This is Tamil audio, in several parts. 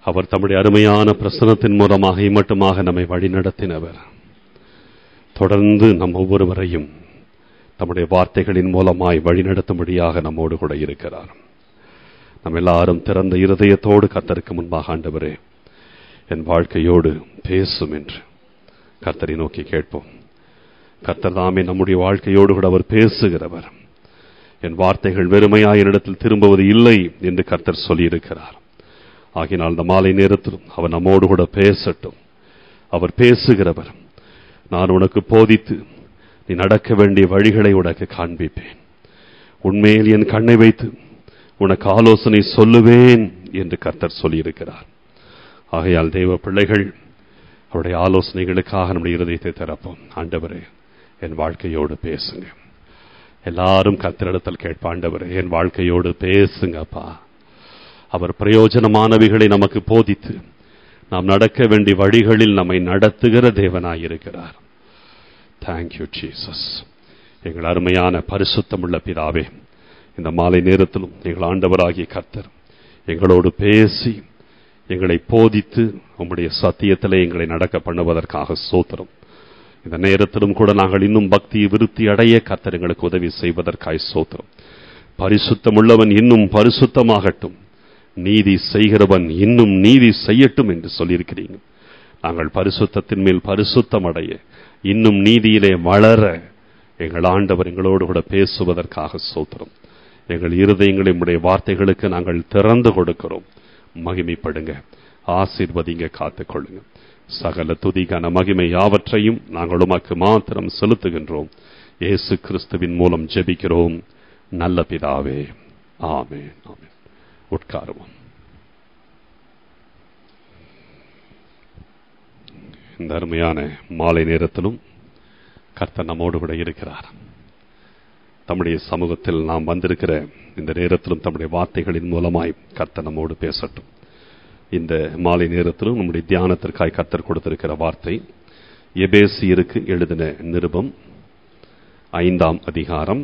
அவர் தம்முடைய அருமையான பிரசனத்தின் மூலமாக இம்மட்டுமாக நம்மை வழிநடத்தினவர் தொடர்ந்து நம் ஒவ்வொருவரையும் தம்முடைய வார்த்தைகளின் மூலமாய் வழிநடத்தும்படியாக நம்மோடு கூட இருக்கிறார் நம்ம எல்லாரும் திறந்த இருதயத்தோடு கத்தருக்கு முன்பாக ஆண்டவரே என் வாழ்க்கையோடு பேசும் என்று கர்த்தரை நோக்கி கேட்போம் கர்த்தர் தாமே நம்முடைய வாழ்க்கையோடு கூட அவர் பேசுகிறவர் என் வார்த்தைகள் வெறுமையாய் என்னிடத்தில் திரும்புவது இல்லை என்று கர்த்தர் சொல்லியிருக்கிறார் ஆகினால் இந்த மாலை நேரத்திலும் அவர் நம்மோடு கூட பேசட்டும் அவர் பேசுகிறவர் நான் உனக்கு போதித்து நீ நடக்க வேண்டிய வழிகளை உனக்கு காண்பிப்பேன் உண்மையில் என் கண்ணை வைத்து உனக்கு ஆலோசனை சொல்லுவேன் என்று கர்த்தர் சொல்லியிருக்கிறார் ஆகையால் தெய்வ பிள்ளைகள் அவருடைய ஆலோசனைகளுக்காக நம்முடைய இருதயத்தை திறப்போம் ஆண்டவரே என் வாழ்க்கையோடு பேசுங்க எல்லாரும் கத்திரிடத்தில் கேட்பாண்டவரே என் வாழ்க்கையோடு பேசுங்கப்பா அவர் பிரயோஜனமானவைகளை நமக்கு போதித்து நாம் நடக்க வேண்டிய வழிகளில் நம்மை நடத்துகிற தேவனாயிருக்கிறார் தேங்க்யூ ஜீசஸ் எங்கள் அருமையான பரிசுத்தமுள்ள பிதாவே இந்த மாலை நேரத்திலும் எங்கள் ஆண்டவராகிய கர்த்தர் எங்களோடு பேசி எங்களை போதித்து உம்முடைய சத்தியத்திலே எங்களை நடக்க பண்ணுவதற்காக சோத்திரம் இந்த நேரத்திலும் கூட நாங்கள் இன்னும் பக்தி விருத்தி அடைய கர்த்தர் எங்களுக்கு உதவி செய்வதற்காய் சோத்திரம் பரிசுத்தமுள்ளவன் இன்னும் பரிசுத்தமாகட்டும் நீதி செய்கிறவன் இன்னும் நீதி செய்யட்டும் என்று சொல்லியிருக்கிறீங்க நாங்கள் பரிசுத்தத்தின் மேல் பரிசுத்தம் அடைய இன்னும் நீதியிலே வளர எங்கள் ஆண்டவர் எங்களோடு கூட பேசுவதற்காக சோத்திரம் எங்கள் இருதயங்களை உடைய வார்த்தைகளுக்கு நாங்கள் திறந்து கொடுக்கிறோம் மகிமைப்படுங்க ஆசீர்வதிங்க காத்துக்கொள்ளுங்க சகல துதிகான மகிமை யாவற்றையும் நாங்கள் உமக்கு மாத்திரம் செலுத்துகின்றோம் இயேசு கிறிஸ்துவின் மூலம் ஜெபிக்கிறோம் நல்ல பிதாவே ஆமே ஆமே உட்காருவோம் இந்த அருமையான மாலை நேரத்திலும் கர்த்தர் நம்மோடு கூட இருக்கிறார் தம்முடைய சமூகத்தில் நாம் வந்திருக்கிற இந்த நேரத்திலும் தம்முடைய வார்த்தைகளின் மூலமாய் கர்த்தர் நம்மோடு பேசட்டும் இந்த மாலை நேரத்திலும் நம்முடைய தியானத்திற்காய் கர்த்தர் கொடுத்திருக்கிற வார்த்தை எபேசியருக்கு எழுதின நிருபம் ஐந்தாம் அதிகாரம்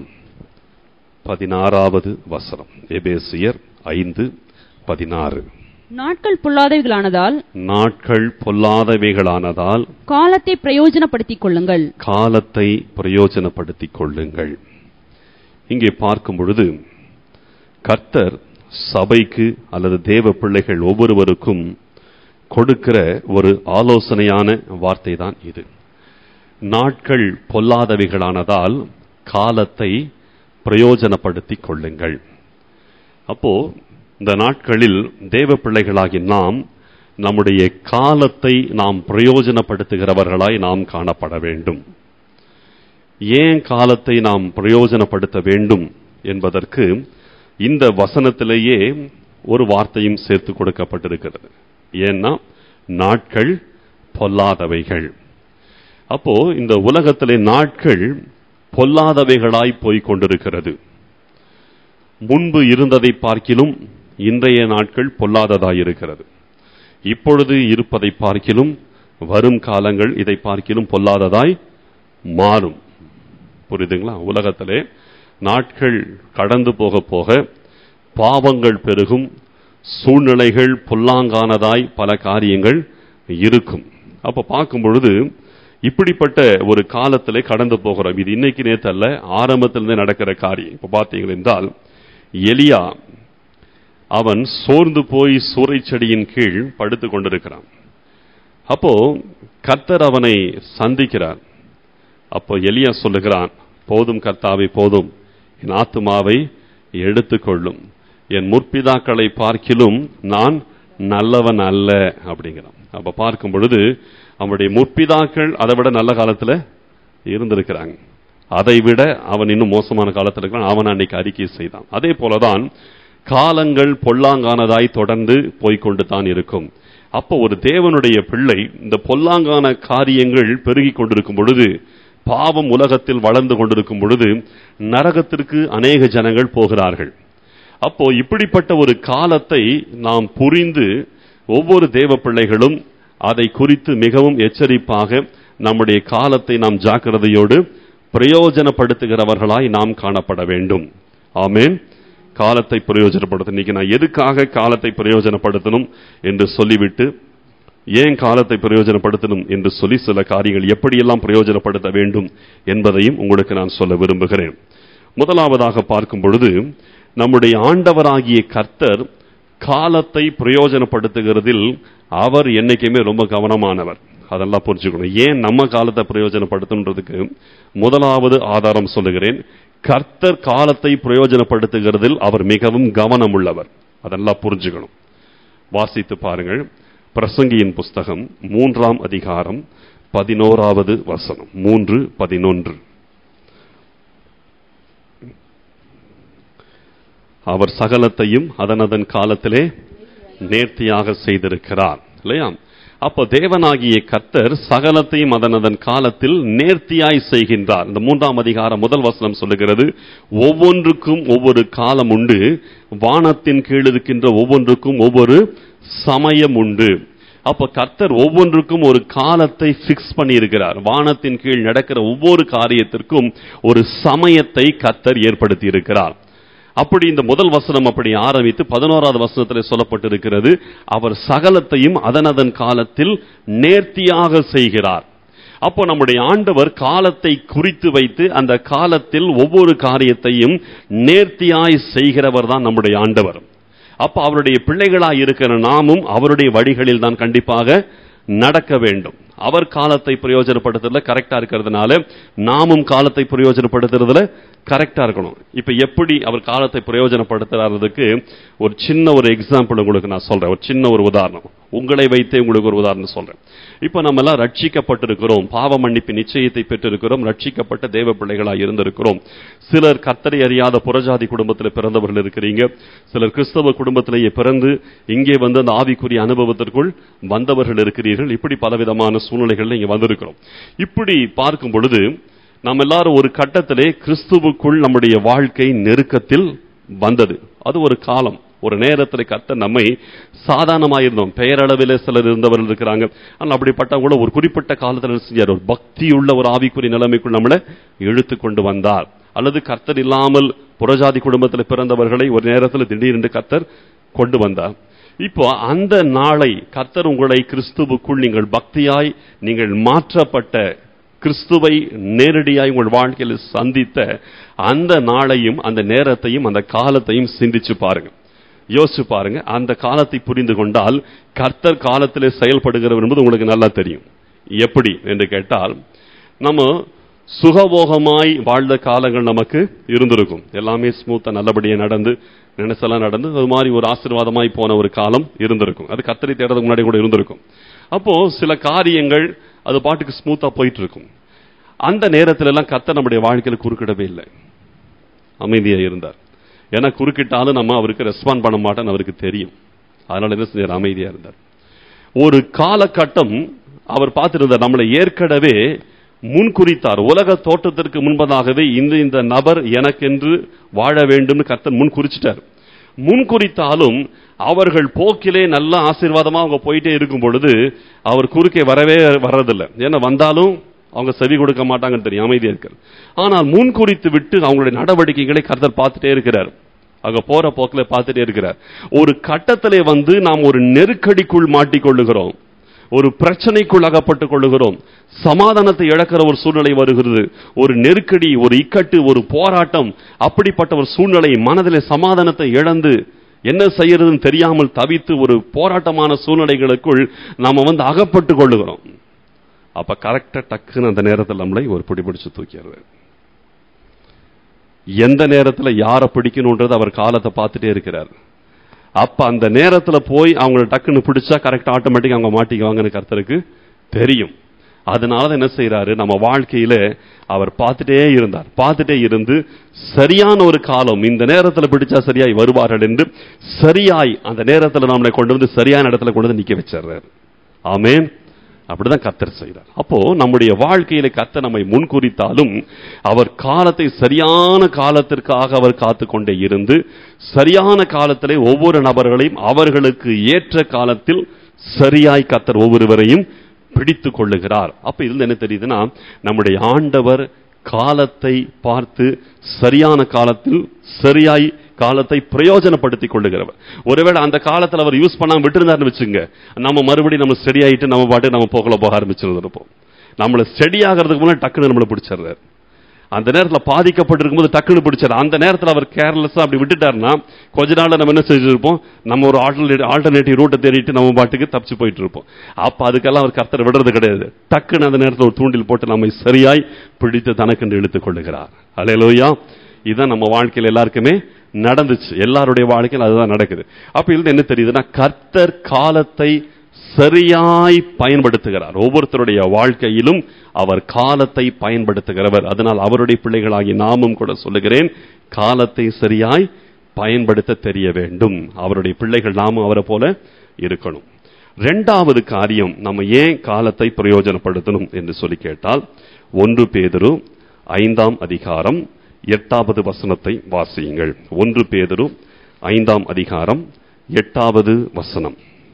பதினாறாவது வசனம் எபேசியர் ஐந்து பதினாறு நாட்கள் பொல்லாதவைகளானதால் நாட்கள் பொல்லாதவைகளானதால் காலத்தை பிரயோஜனப்படுத்திக் கொள்ளுங்கள் காலத்தை பிரயோஜனப்படுத்திக் கொள்ளுங்கள் இங்கே பார்க்கும் பொழுது கர்த்தர் சபைக்கு அல்லது தேவ பிள்ளைகள் ஒவ்வொருவருக்கும் கொடுக்கிற ஒரு ஆலோசனையான வார்த்தை தான் இது நாட்கள் பொல்லாதவைகளானதால் காலத்தை பிரயோஜனப்படுத்திக் கொள்ளுங்கள் அப்போ இந்த நாட்களில் தேவ பிள்ளைகளாகி நாம் நம்முடைய காலத்தை நாம் பிரயோஜனப்படுத்துகிறவர்களாய் நாம் காணப்பட வேண்டும் ஏன் காலத்தை நாம் பிரயோஜனப்படுத்த வேண்டும் என்பதற்கு இந்த வசனத்திலேயே ஒரு வார்த்தையும் சேர்த்து கொடுக்கப்பட்டிருக்கிறது ஏன்னா நாட்கள் பொல்லாதவைகள் அப்போ இந்த உலகத்திலே நாட்கள் பொல்லாதவைகளாய் போய்க் கொண்டிருக்கிறது முன்பு இருந்ததை பார்க்கிலும் இன்றைய நாட்கள் பொல்லாததாயிருக்கிறது இப்பொழுது இருப்பதை பார்க்கிலும் வரும் காலங்கள் இதை பார்க்கிலும் பொல்லாததாய் மாறும் புரியுதுங்களா உலகத்திலே நாட்கள் கடந்து போக போக பாவங்கள் பெருகும் சூழ்நிலைகள் பொல்லாங்கானதாய் பல காரியங்கள் இருக்கும் அப்ப பார்க்கும் பொழுது இப்படிப்பட்ட ஒரு காலத்திலே கடந்து போகிறோம் இது இன்னைக்கு நேத்தல்ல ஆரம்பத்திலிருந்தே நடக்கிற காரியம் இப்ப பார்த்தீங்க என்றால் எலியா அவன் சோர்ந்து போய் சூறை செடியின் கீழ் படுத்துக் கொண்டிருக்கிறான் அப்போ கர்த்தர் அவனை சந்திக்கிறார் அப்போ எலியா சொல்லுகிறான் போதும் கர்த்தாவை போதும் என் ஆத்துமாவை எடுத்துக்கொள்ளும் என் முற்பிதாக்களை பார்க்கிலும் நான் நல்லவன் அல்ல அப்படிங்கிறான் அப்ப பார்க்கும் பொழுது அவனுடைய முற்பிதாக்கள் அதை விட நல்ல காலத்துல இருந்திருக்கிறாங்க அதை விட அவன் இன்னும் மோசமான காலத்தில் இருக்கிறான் அவன் அன்னைக்கு அறிக்கை செய்தான் அதே போலதான் காலங்கள் பொல்லாங்கானதாய் தொடர்ந்து போய்கொண்டு தான் இருக்கும் அப்போ ஒரு தேவனுடைய பிள்ளை இந்த பொல்லாங்கான காரியங்கள் பெருகி கொண்டிருக்கும் பொழுது பாவம் உலகத்தில் வளர்ந்து கொண்டிருக்கும் பொழுது நரகத்திற்கு அநேக ஜனங்கள் போகிறார்கள் அப்போ இப்படிப்பட்ட ஒரு காலத்தை நாம் புரிந்து ஒவ்வொரு தேவ பிள்ளைகளும் அதை குறித்து மிகவும் எச்சரிப்பாக நம்முடைய காலத்தை நாம் ஜாக்கிரதையோடு பிரயோஜனப்படுத்துகிறவர்களாய் நாம் காணப்பட வேண்டும் ஆமேன் காலத்தை பிரயோஜனப்படுத்த இன்னைக்கு நான் எதுக்காக காலத்தை பிரயோஜனப்படுத்தணும் என்று சொல்லிவிட்டு ஏன் காலத்தை பிரயோஜனப்படுத்தணும் என்று சொல்லி சில காரியங்கள் எப்படியெல்லாம் பிரயோஜனப்படுத்த வேண்டும் என்பதையும் உங்களுக்கு நான் சொல்ல விரும்புகிறேன் முதலாவதாக பார்க்கும் பொழுது நம்முடைய ஆண்டவராகிய கர்த்தர் காலத்தை பிரயோஜனப்படுத்துகிறதில் அவர் என்னைக்குமே ரொம்ப கவனமானவர் அதெல்லாம் புரிஞ்சுக்கணும் ஏன் நம்ம காலத்தை பிரயோஜனப்படுத்துன்றதுக்கு முதலாவது ஆதாரம் சொல்லுகிறேன் கர்த்தர் காலத்தை பிரயோஜனப்படுத்துகிறதில் அவர் மிகவும் கவனம் உள்ளவர் அதெல்லாம் புரிஞ்சுக்கணும் வாசித்து பாருங்கள் பிரசங்கியின் புஸ்தகம் மூன்றாம் அதிகாரம் பதினோராவது வசனம் மூன்று பதினொன்று அவர் சகலத்தையும் அதனதன் காலத்திலே நேர்த்தியாக செய்திருக்கிறார் இல்லையா அப்போ தேவனாகிய கர்த்தர் சகலத்தையும் அதனதன் காலத்தில் நேர்த்தியாய் செய்கின்றார் இந்த மூன்றாம் அதிகாரம் முதல் வசனம் சொல்லுகிறது ஒவ்வொன்றுக்கும் ஒவ்வொரு காலம் உண்டு வானத்தின் கீழ் இருக்கின்ற ஒவ்வொன்றுக்கும் ஒவ்வொரு சமயம் உண்டு அப்ப கர்த்தர் ஒவ்வொன்றுக்கும் ஒரு காலத்தை பிக்ஸ் பண்ணி இருக்கிறார் வானத்தின் கீழ் நடக்கிற ஒவ்வொரு காரியத்திற்கும் ஒரு சமயத்தை கர்த்தர் ஏற்படுத்தி இருக்கிறார் அப்படி இந்த முதல் வசனம் அப்படி ஆரம்பித்து பதினோராவது வசனத்தில் சொல்லப்பட்டிருக்கிறது அவர் சகலத்தையும் அதனதன் காலத்தில் நேர்த்தியாக செய்கிறார் அப்போ நம்முடைய ஆண்டவர் காலத்தை குறித்து வைத்து அந்த காலத்தில் ஒவ்வொரு காரியத்தையும் நேர்த்தியாய் செய்கிறவர் தான் நம்முடைய ஆண்டவர் அப்ப அவருடைய பிள்ளைகளாய் இருக்கிற நாமும் அவருடைய வழிகளில் தான் கண்டிப்பாக நடக்க வேண்டும் அவர் காலத்தை பிரயோஜனப்படுத்துறதுல கரெக்டா இருக்கிறதுனால நாமும் காலத்தை பிரயோஜனப்படுத்துறதுல கரெக்டா இருக்கணும் இப்ப எப்படி அவர் காலத்தை பிரயோஜனப்படுத்துறதுக்கு ஒரு சின்ன ஒரு எக்ஸாம்பிள் உங்களுக்கு நான் சொல்றேன் ஒரு சின்ன ஒரு உதாரணம் உங்களை வைத்தே உங்களுக்கு ஒரு உதாரணம் சொல்றேன் இப்ப நம்ம எல்லாம் ரட்சிக்கப்பட்டிருக்கிறோம் பாவ மன்னிப்பு நிச்சயத்தை பெற்றிருக்கிறோம் ரட்சிக்கப்பட்ட தேவ பிள்ளைகளாக இருந்திருக்கிறோம் சிலர் கத்தரை அறியாத புறஜாதி குடும்பத்தில் பிறந்தவர்கள் இருக்கிறீங்க சிலர் கிறிஸ்தவ குடும்பத்திலேயே பிறந்து இங்கே வந்து அந்த ஆவிக்குரிய அனுபவத்திற்குள் வந்தவர்கள் இருக்கிறீர்கள் இப்படி பலவிதமான சூழ்நிலைகள்ல இங்க வந்திருக்கிறோம் இப்படி பார்க்கும் பொழுது நாம் எல்லாரும் ஒரு கட்டத்திலே கிறிஸ்துவுக்குள் நம்முடைய வாழ்க்கை நெருக்கத்தில் வந்தது அது ஒரு காலம் ஒரு நேரத்தில் கத்த நம்மை சாதாரணமாயிருந்தோம் பெயரளவில் சிலர் இருந்தவர்கள் இருக்கிறாங்க ஆனால் அப்படிப்பட்டவங்கள ஒரு குறிப்பிட்ட காலத்தில் செஞ்சார் ஒரு பக்தியுள்ள ஒரு ஆவிக்குரிய நிலைமைக்குள் நம்மளை இழுத்து கொண்டு வந்தார் அல்லது கர்த்தர் இல்லாமல் புறஜாதி குடும்பத்தில் பிறந்தவர்களை ஒரு நேரத்தில் திடீரென்று கர்த்தர் கொண்டு வந்தார் இப்போ அந்த நாளை கர்த்தர் உங்களை கிறிஸ்துவுக்குள் நீங்கள் பக்தியாய் நீங்கள் மாற்றப்பட்ட கிறிஸ்துவை நேரடியாய் உங்கள் வாழ்க்கையில் சந்தித்த அந்த நாளையும் அந்த நேரத்தையும் அந்த காலத்தையும் சிந்திச்சு பாருங்க யோசிச்சு பாருங்க அந்த காலத்தை புரிந்து கொண்டால் கர்த்தர் காலத்திலே செயல்படுகிறவர் என்பது உங்களுக்கு நல்லா தெரியும் எப்படி என்று கேட்டால் நம்ம சுகபோகமாய் வாழ்ந்த காலங்கள் நமக்கு இருந்திருக்கும் எல்லாமே ஸ்மூத்தா நல்லபடியா நடந்து நினைச்செல்லாம் நடந்து அது மாதிரி ஒரு ஆசீர்வாதமாய் போன ஒரு காலம் இருந்திருக்கும் அது கத்தரி தேடுறதுக்கு முன்னாடி கூட இருந்திருக்கும் அப்போ சில காரியங்கள் அது பாட்டுக்கு ஸ்மூத்தா போயிட்டு இருக்கும் அந்த நேரத்துல எல்லாம் கத்த நம்முடைய வாழ்க்கையில குறுக்கிடவே இல்லை அமைதியா இருந்தார் ஏன்னா குறுக்கிட்டாலும் நம்ம அவருக்கு ரெஸ்பாண்ட் பண்ண மாட்டோம்னு அவருக்கு தெரியும் அதனால என்ன செஞ்சார் அமைதியா இருந்தார் ஒரு காலகட்டம் அவர் பார்த்திருந்தார் நம்மளை ஏற்கனவே முன்குறித்தார் உலக தோற்றத்திற்கு முன்பதாகவே இந்த இந்த நபர் எனக்கென்று வாழ வேண்டும் கர்த்தன் முன் குறிச்சிட்டார் முன்குறித்தாலும் அவர்கள் போக்கிலே நல்ல ஆசீர்வாதமா அவங்க போயிட்டே இருக்கும் பொழுது அவர் குறுக்கே வரவே வர்றதில்லை ஏன்னா வந்தாலும் அவங்க செவி கொடுக்க மாட்டாங்கன்னு தெரியும் அமைதியா இருக்கார் ஆனால் முன் குறித்து விட்டு அவங்களுடைய நடவடிக்கைகளை கர்த்தர் பார்த்துட்டே இருக்கிறார் அங்க போற போக்கில் பார்த்துட்டே இருக்கிறார் ஒரு கட்டத்திலே வந்து நாம் ஒரு நெருக்கடிக்குள் மாட்டிக்கொள்ளுகிறோம் ஒரு பிரச்சனைக்குள் அகப்பட்டுக் கொள்ளுகிறோம் சமாதானத்தை இழக்கிற ஒரு சூழ்நிலை வருகிறது ஒரு நெருக்கடி ஒரு இக்கட்டு ஒரு போராட்டம் அப்படிப்பட்ட ஒரு சூழ்நிலை மனதிலே சமாதானத்தை இழந்து என்ன செய்யறதுன்னு தெரியாமல் தவித்து ஒரு போராட்டமான சூழ்நிலைகளுக்குள் நாம வந்து அகப்பட்டு கொள்ளுகிறோம் அப்ப கரெக்டா டக்குன்னு அந்த நேரத்தில் நம்மளை ஒரு பிடி பிடிச்சு தூக்கிறது எந்த நேரத்தில் யாரை பிடிக்கணுன்றது அவர் காலத்தை பார்த்துட்டே இருக்கிறார் அப்ப அந்த நேரத்துல போய் அவங்கள டக்குன்னு பிடிச்சா கரெக்ட் ஆட்டோமேட்டிக் அவங்க மாட்டிக்குவாங்கன்னு கர்த்தருக்கு தெரியும் அதனால என்ன செய்யறாரு நம்ம வாழ்க்கையில அவர் பார்த்துட்டே இருந்தார் பார்த்துட்டே இருந்து சரியான ஒரு காலம் இந்த நேரத்துல பிடிச்சா சரியாய் வருவார்கள் என்று சரியாய் அந்த நேரத்துல நம்மளை கொண்டு வந்து சரியான இடத்துல கொண்டு வந்து நிக்க வச்சிடுறாரு ஆமேன் அப்படிதான் கத்தர் செய்கிறார் அப்போ நம்முடைய வாழ்க்கையில கத்த நம்மை முன்குறித்தாலும் அவர் காலத்தை சரியான காலத்திற்காக அவர் காத்து கொண்டே இருந்து சரியான காலத்திலே ஒவ்வொரு நபர்களையும் அவர்களுக்கு ஏற்ற காலத்தில் சரியாய் கத்தர் ஒவ்வொருவரையும் பிடித்து கொள்ளுகிறார் அப்ப இதுல என்ன தெரியுதுன்னா நம்முடைய ஆண்டவர் காலத்தை பார்த்து சரியான காலத்தில் சரியாய் காலத்தை பிரயோஜனப்படுத்திக் கொள்ளுகிறவர் ஒருவேளை அந்த காலத்துல அவர் யூஸ் பண்ணாம விட்டுருந்தாருன்னு வச்சுங்க நம்ம மறுபடியும் நம்ம ஸ்டெடி ஆயிட்டு நம்ம பாட்டு நம்ம போகல போக ஆரம்பிச்சிருந்திருப்போம் நம்மள ஸ்டெடி ஆகிறதுக்கு முன்னாடி டக்குன்னு நம்மளை பிடிச்சிடுறாரு அந்த நேரத்துல பாதிக்கப்பட்டிருக்கும் போது டக்குன்னு பிடிச்சாரு அந்த நேரத்துல அவர் கேர்லெஸ்ஸா அப்படி விட்டுட்டாருன்னா கொஞ்ச நாள்ல நம்ம என்ன செஞ்சிருப்போம் நம்ம ஒரு ஆல்டர்னேட்டிவ் ஆல்டர்னேட்டிவ் ரூட்டை தேடிட்டு நம்ம பாட்டுக்கு தப்பிச்சு போயிட்டு இருப்போம் அப்ப அதுக்கெல்லாம் அவர் கர்த்தர் விடுறது கிடையாது டக்குன்னு அந்த நேரத்துல ஒரு தூண்டில் போட்டு நம்மை சரியாய் பிடித்து தனக்கென்று இழுத்துக் கொள்ளுகிறார் அலையலோயா இதுதான் நம்ம வாழ்க்கையில் எல்லாருக்குமே நடந்துச்சு எல்லாருடைய வாழ்க்கையில் அதுதான் நடக்குது அப்ப இதுல என்ன தெரியுதுன்னா கர்த்தர் காலத்தை சரியாய் பயன்படுத்துகிறார் ஒவ்வொருத்தருடைய வாழ்க்கையிலும் அவர் காலத்தை பயன்படுத்துகிறவர் அதனால் அவருடைய பிள்ளைகளாகி நாமும் கூட சொல்லுகிறேன் காலத்தை சரியாய் பயன்படுத்த தெரிய வேண்டும் அவருடைய பிள்ளைகள் நாமும் அவரை போல இருக்கணும் ரெண்டாவது காரியம் நம்ம ஏன் காலத்தை பிரயோஜனப்படுத்தணும் என்று சொல்லி கேட்டால் ஒன்று பேதரு ஐந்தாம் அதிகாரம் எட்டாவது வசனத்தை வாசியுங்கள் ஒன்று பேதரு ஐந்தாம் அதிகாரம் எட்டாவது வசனம்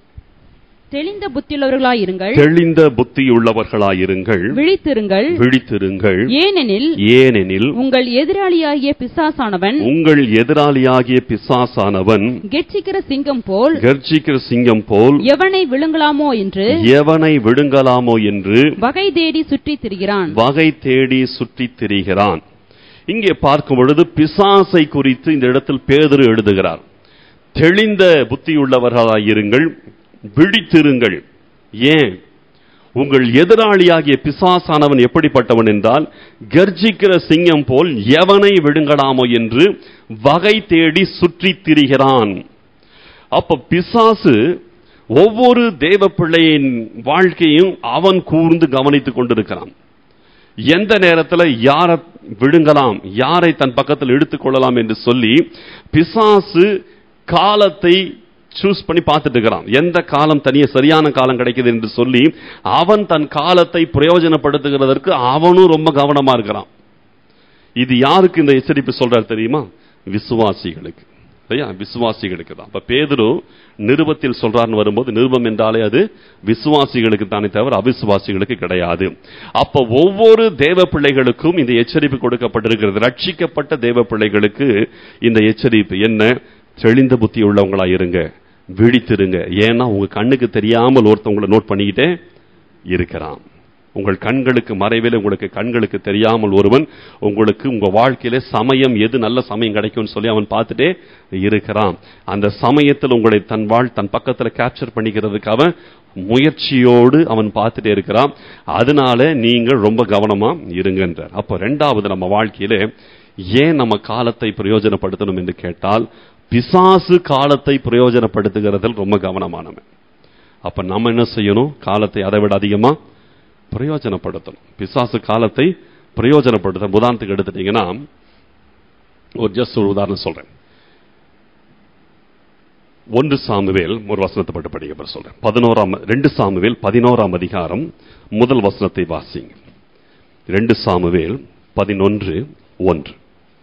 தெளிந்த புத்தியுள்ளவர்களாயிருங்கள் தெளிந்த புத்தியுள்ளவர்களாயிருங்கள் விழித்திருங்கள் விழித்திருங்கள் ஏனெனில் ஏனெனில் உங்கள் எதிராளியாகிய பிசாசானவன் உங்கள் எதிராளியாகிய பிசாசானவன் கெர்ச்சிக்கிற சிங்கம் போல் கர்ஜிக்கிற சிங்கம் போல் எவனை விழுங்கலாமோ என்று எவனை விழுங்கலாமோ என்று வகை தேடி சுற்றித் திரிகிறான் வகை தேடி சுற்றித் திரிகிறான் இங்கே பார்க்கும் பொழுது பிசாசை குறித்து இந்த இடத்தில் பேதுரு எழுதுகிறார் தெளிந்த புத்தியுள்ளவர்களாயிருங்கள் விழித்திருங்கள் ஏன் உங்கள் எதிராளியாகிய பிசாசானவன் எப்படிப்பட்டவன் என்றால் கர்ஜிக்கிற சிங்கம் போல் எவனை விழுங்கலாமோ என்று வகை தேடி சுற்றித் திரிகிறான் அப்ப பிசாசு ஒவ்வொரு தேவ பிள்ளையின் வாழ்க்கையும் அவன் கூர்ந்து கவனித்துக் கொண்டிருக்கிறான் எந்த நேரத்தில் யாரை விழுங்கலாம் யாரை தன் பக்கத்தில் எடுத்துக் கொள்ளலாம் என்று சொல்லி பிசாசு காலத்தை சூஸ் பண்ணி பார்த்துட்டு இருக்கிறான் எந்த காலம் தனிய சரியான காலம் கிடைக்குது என்று சொல்லி அவன் தன் காலத்தை பிரயோஜனப்படுத்துகிறதற்கு அவனும் ரொம்ப கவனமா இருக்கிறான் இது யாருக்கு இந்த எச்சரிப்பு சொல்றாரு தெரியுமா விசுவாசிகளுக்கு சரியா விசுவாசிகளுக்கு தான் அப்ப பேதுரு நிருபத்தில் சொல்றாருன்னு வரும்போது நிருபம் என்றாலே அது விசுவாசிகளுக்கு தானே தவிர அவிசுவாசிகளுக்கு கிடையாது அப்ப ஒவ்வொரு தேவ பிள்ளைகளுக்கும் இந்த எச்சரிப்பு கொடுக்கப்பட்டிருக்கிறது ரட்சிக்கப்பட்ட தேவ பிள்ளைகளுக்கு இந்த எச்சரிப்பு என்ன தெளிந்த புத்தி உள்ளவங்களா இருங்க விழித்திருங்க ஏன்னா உங்க கண்ணுக்கு தெரியாமல் ஒருத்தவங்களை நோட் பண்ணிக்கிட்டே இருக்கிறான் உங்கள் கண்களுக்கு மறைவில் உங்களுக்கு கண்களுக்கு தெரியாமல் ஒருவன் உங்களுக்கு உங்க வாழ்க்கையில சமயம் எது நல்ல சமயம் கிடைக்கும்னு சொல்லி அவன் பார்த்துட்டே இருக்கிறான் அந்த சமயத்தில் உங்களை தன் வாழ் தன் பக்கத்துல கேப்சர் பண்ணிக்கிறதுக்கு அவன் முயற்சியோடு அவன் பார்த்துட்டே இருக்கிறான் அதனால நீங்கள் ரொம்ப கவனமா இருங்கன்றார் அப்போ ரெண்டாவது நம்ம வாழ்க்கையில ஏன் நம்ம காலத்தை பிரயோஜனப்படுத்தணும் என்று கேட்டால் பிசாசு காலத்தை பிரயோஜனப்படுத்துகிறதில் ரொம்ப கவனமானவன் அப்ப நம்ம என்ன செய்யணும் காலத்தை அதை விட அதிகமா பிரயோஜனப்படுத்தணும் பிசாசு காலத்தை பிரயோஜனப்படுத்த உதாரணத்துக்கு எடுத்துட்டீங்கன்னா ஒரு ஜஸ்ட் ஒரு உதாரணம் சொல்றேன் ஒன்று சாமுவேல் ஒரு வசனத்தை பட்டு படிக்க சொல்றேன் பதினோராம் ரெண்டு சாமுவேல் பதினோராம் அதிகாரம் முதல் வசனத்தை வாசிங்க ரெண்டு சாமுவேல் பதினொன்று ஒன்று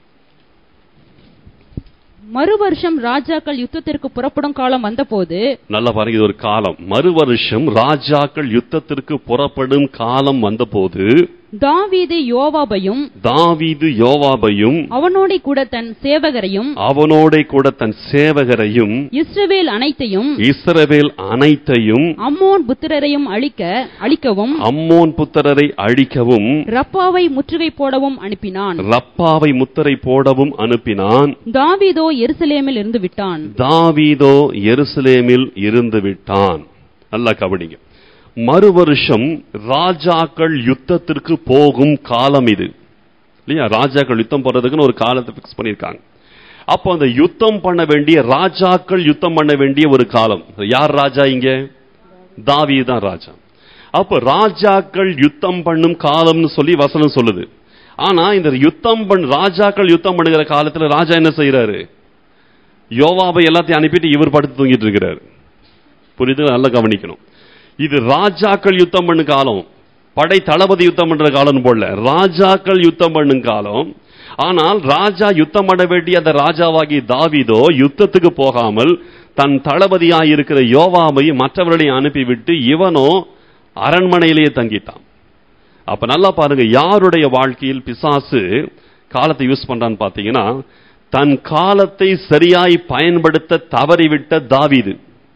மறு வருஷம் ராஜாக்கள் யுத்தத்திற்கு புறப்படும் காலம் வந்தபோது நல்லா பாருங்க இது ஒரு காலம் மறு வருஷம் ராஜாக்கள் யுத்தத்திற்கு புறப்படும் காலம் வந்தபோது தாவீது யோவாபையும் தாவீது யோவாபையும் அவனோட கூட தன் சேவகரையும் அவனோட கூட தன் சேவகரையும் இஸ்ரவேல் அனைத்தையும் இஸ்ரவேல் அனைத்தையும் அம்மோன் புத்திரரையும் அழிக்க அழிக்கவும் அம்மோன் புத்திரரை அழிக்கவும் ரப்பாவை முற்றுகை போடவும் அனுப்பினான் ரப்பாவை முத்திரை போடவும் அனுப்பினான் தாவீதோ எருசலேமில் இருந்து விட்டான் தாவீதோ எருசலேமில் இருந்து விட்டான் நல்லா கவனிங்க மறு வருஷம் ராஜாக்கள் யுத்தத்திற்கு போகும் காலம் இது இல்லையா ராஜாக்கள் யுத்தம் போறதுக்குன்னு ஒரு காலத்தை பிக்ஸ் பண்ணியிருக்காங்க அப்போ அந்த யுத்தம் பண்ண வேண்டிய ராஜாக்கள் யுத்தம் பண்ண வேண்டிய ஒரு காலம் யார் ராஜா இங்க தாவீது தான் ராஜா அப்ப ராஜாக்கள் யுத்தம் பண்ணும் காலம்னு சொல்லி வசனம் சொல்லுது ஆனா இந்த யுத்தம் பண் ராஜாக்கள் யுத்தம் பண்ணுகிற காலத்துல ராஜா என்ன செய்யறாரு யோவாவை எல்லாத்தையும் அனுப்பிட்டு இவர் படுத்து தூங்கிட்டு இருக்கிறாரு புரியுது நல்லா கவனிக்கணும் இது ராஜாக்கள் யுத்தம் பண்ணு காலம் படை தளபதி யுத்தம் பண்ற காலம் போல ராஜாக்கள் யுத்தம் பண்ணும் காலம் ஆனால் ராஜா யுத்தம் பண்ண வேண்டிய அந்த ராஜாவாகி தாவீதோ யுத்தத்துக்கு போகாமல் தன் தளபதியாய் இருக்கிற யோவாவை மற்றவர்களையும் அனுப்பிவிட்டு இவனோ அரண்மனையிலேயே தங்கிட்டான் அப்ப நல்லா பாருங்க யாருடைய வாழ்க்கையில் பிசாசு காலத்தை யூஸ் பண்றான்னு பாத்தீங்கன்னா தன் காலத்தை சரியாய் பயன்படுத்த தவறிவிட்ட தாவீது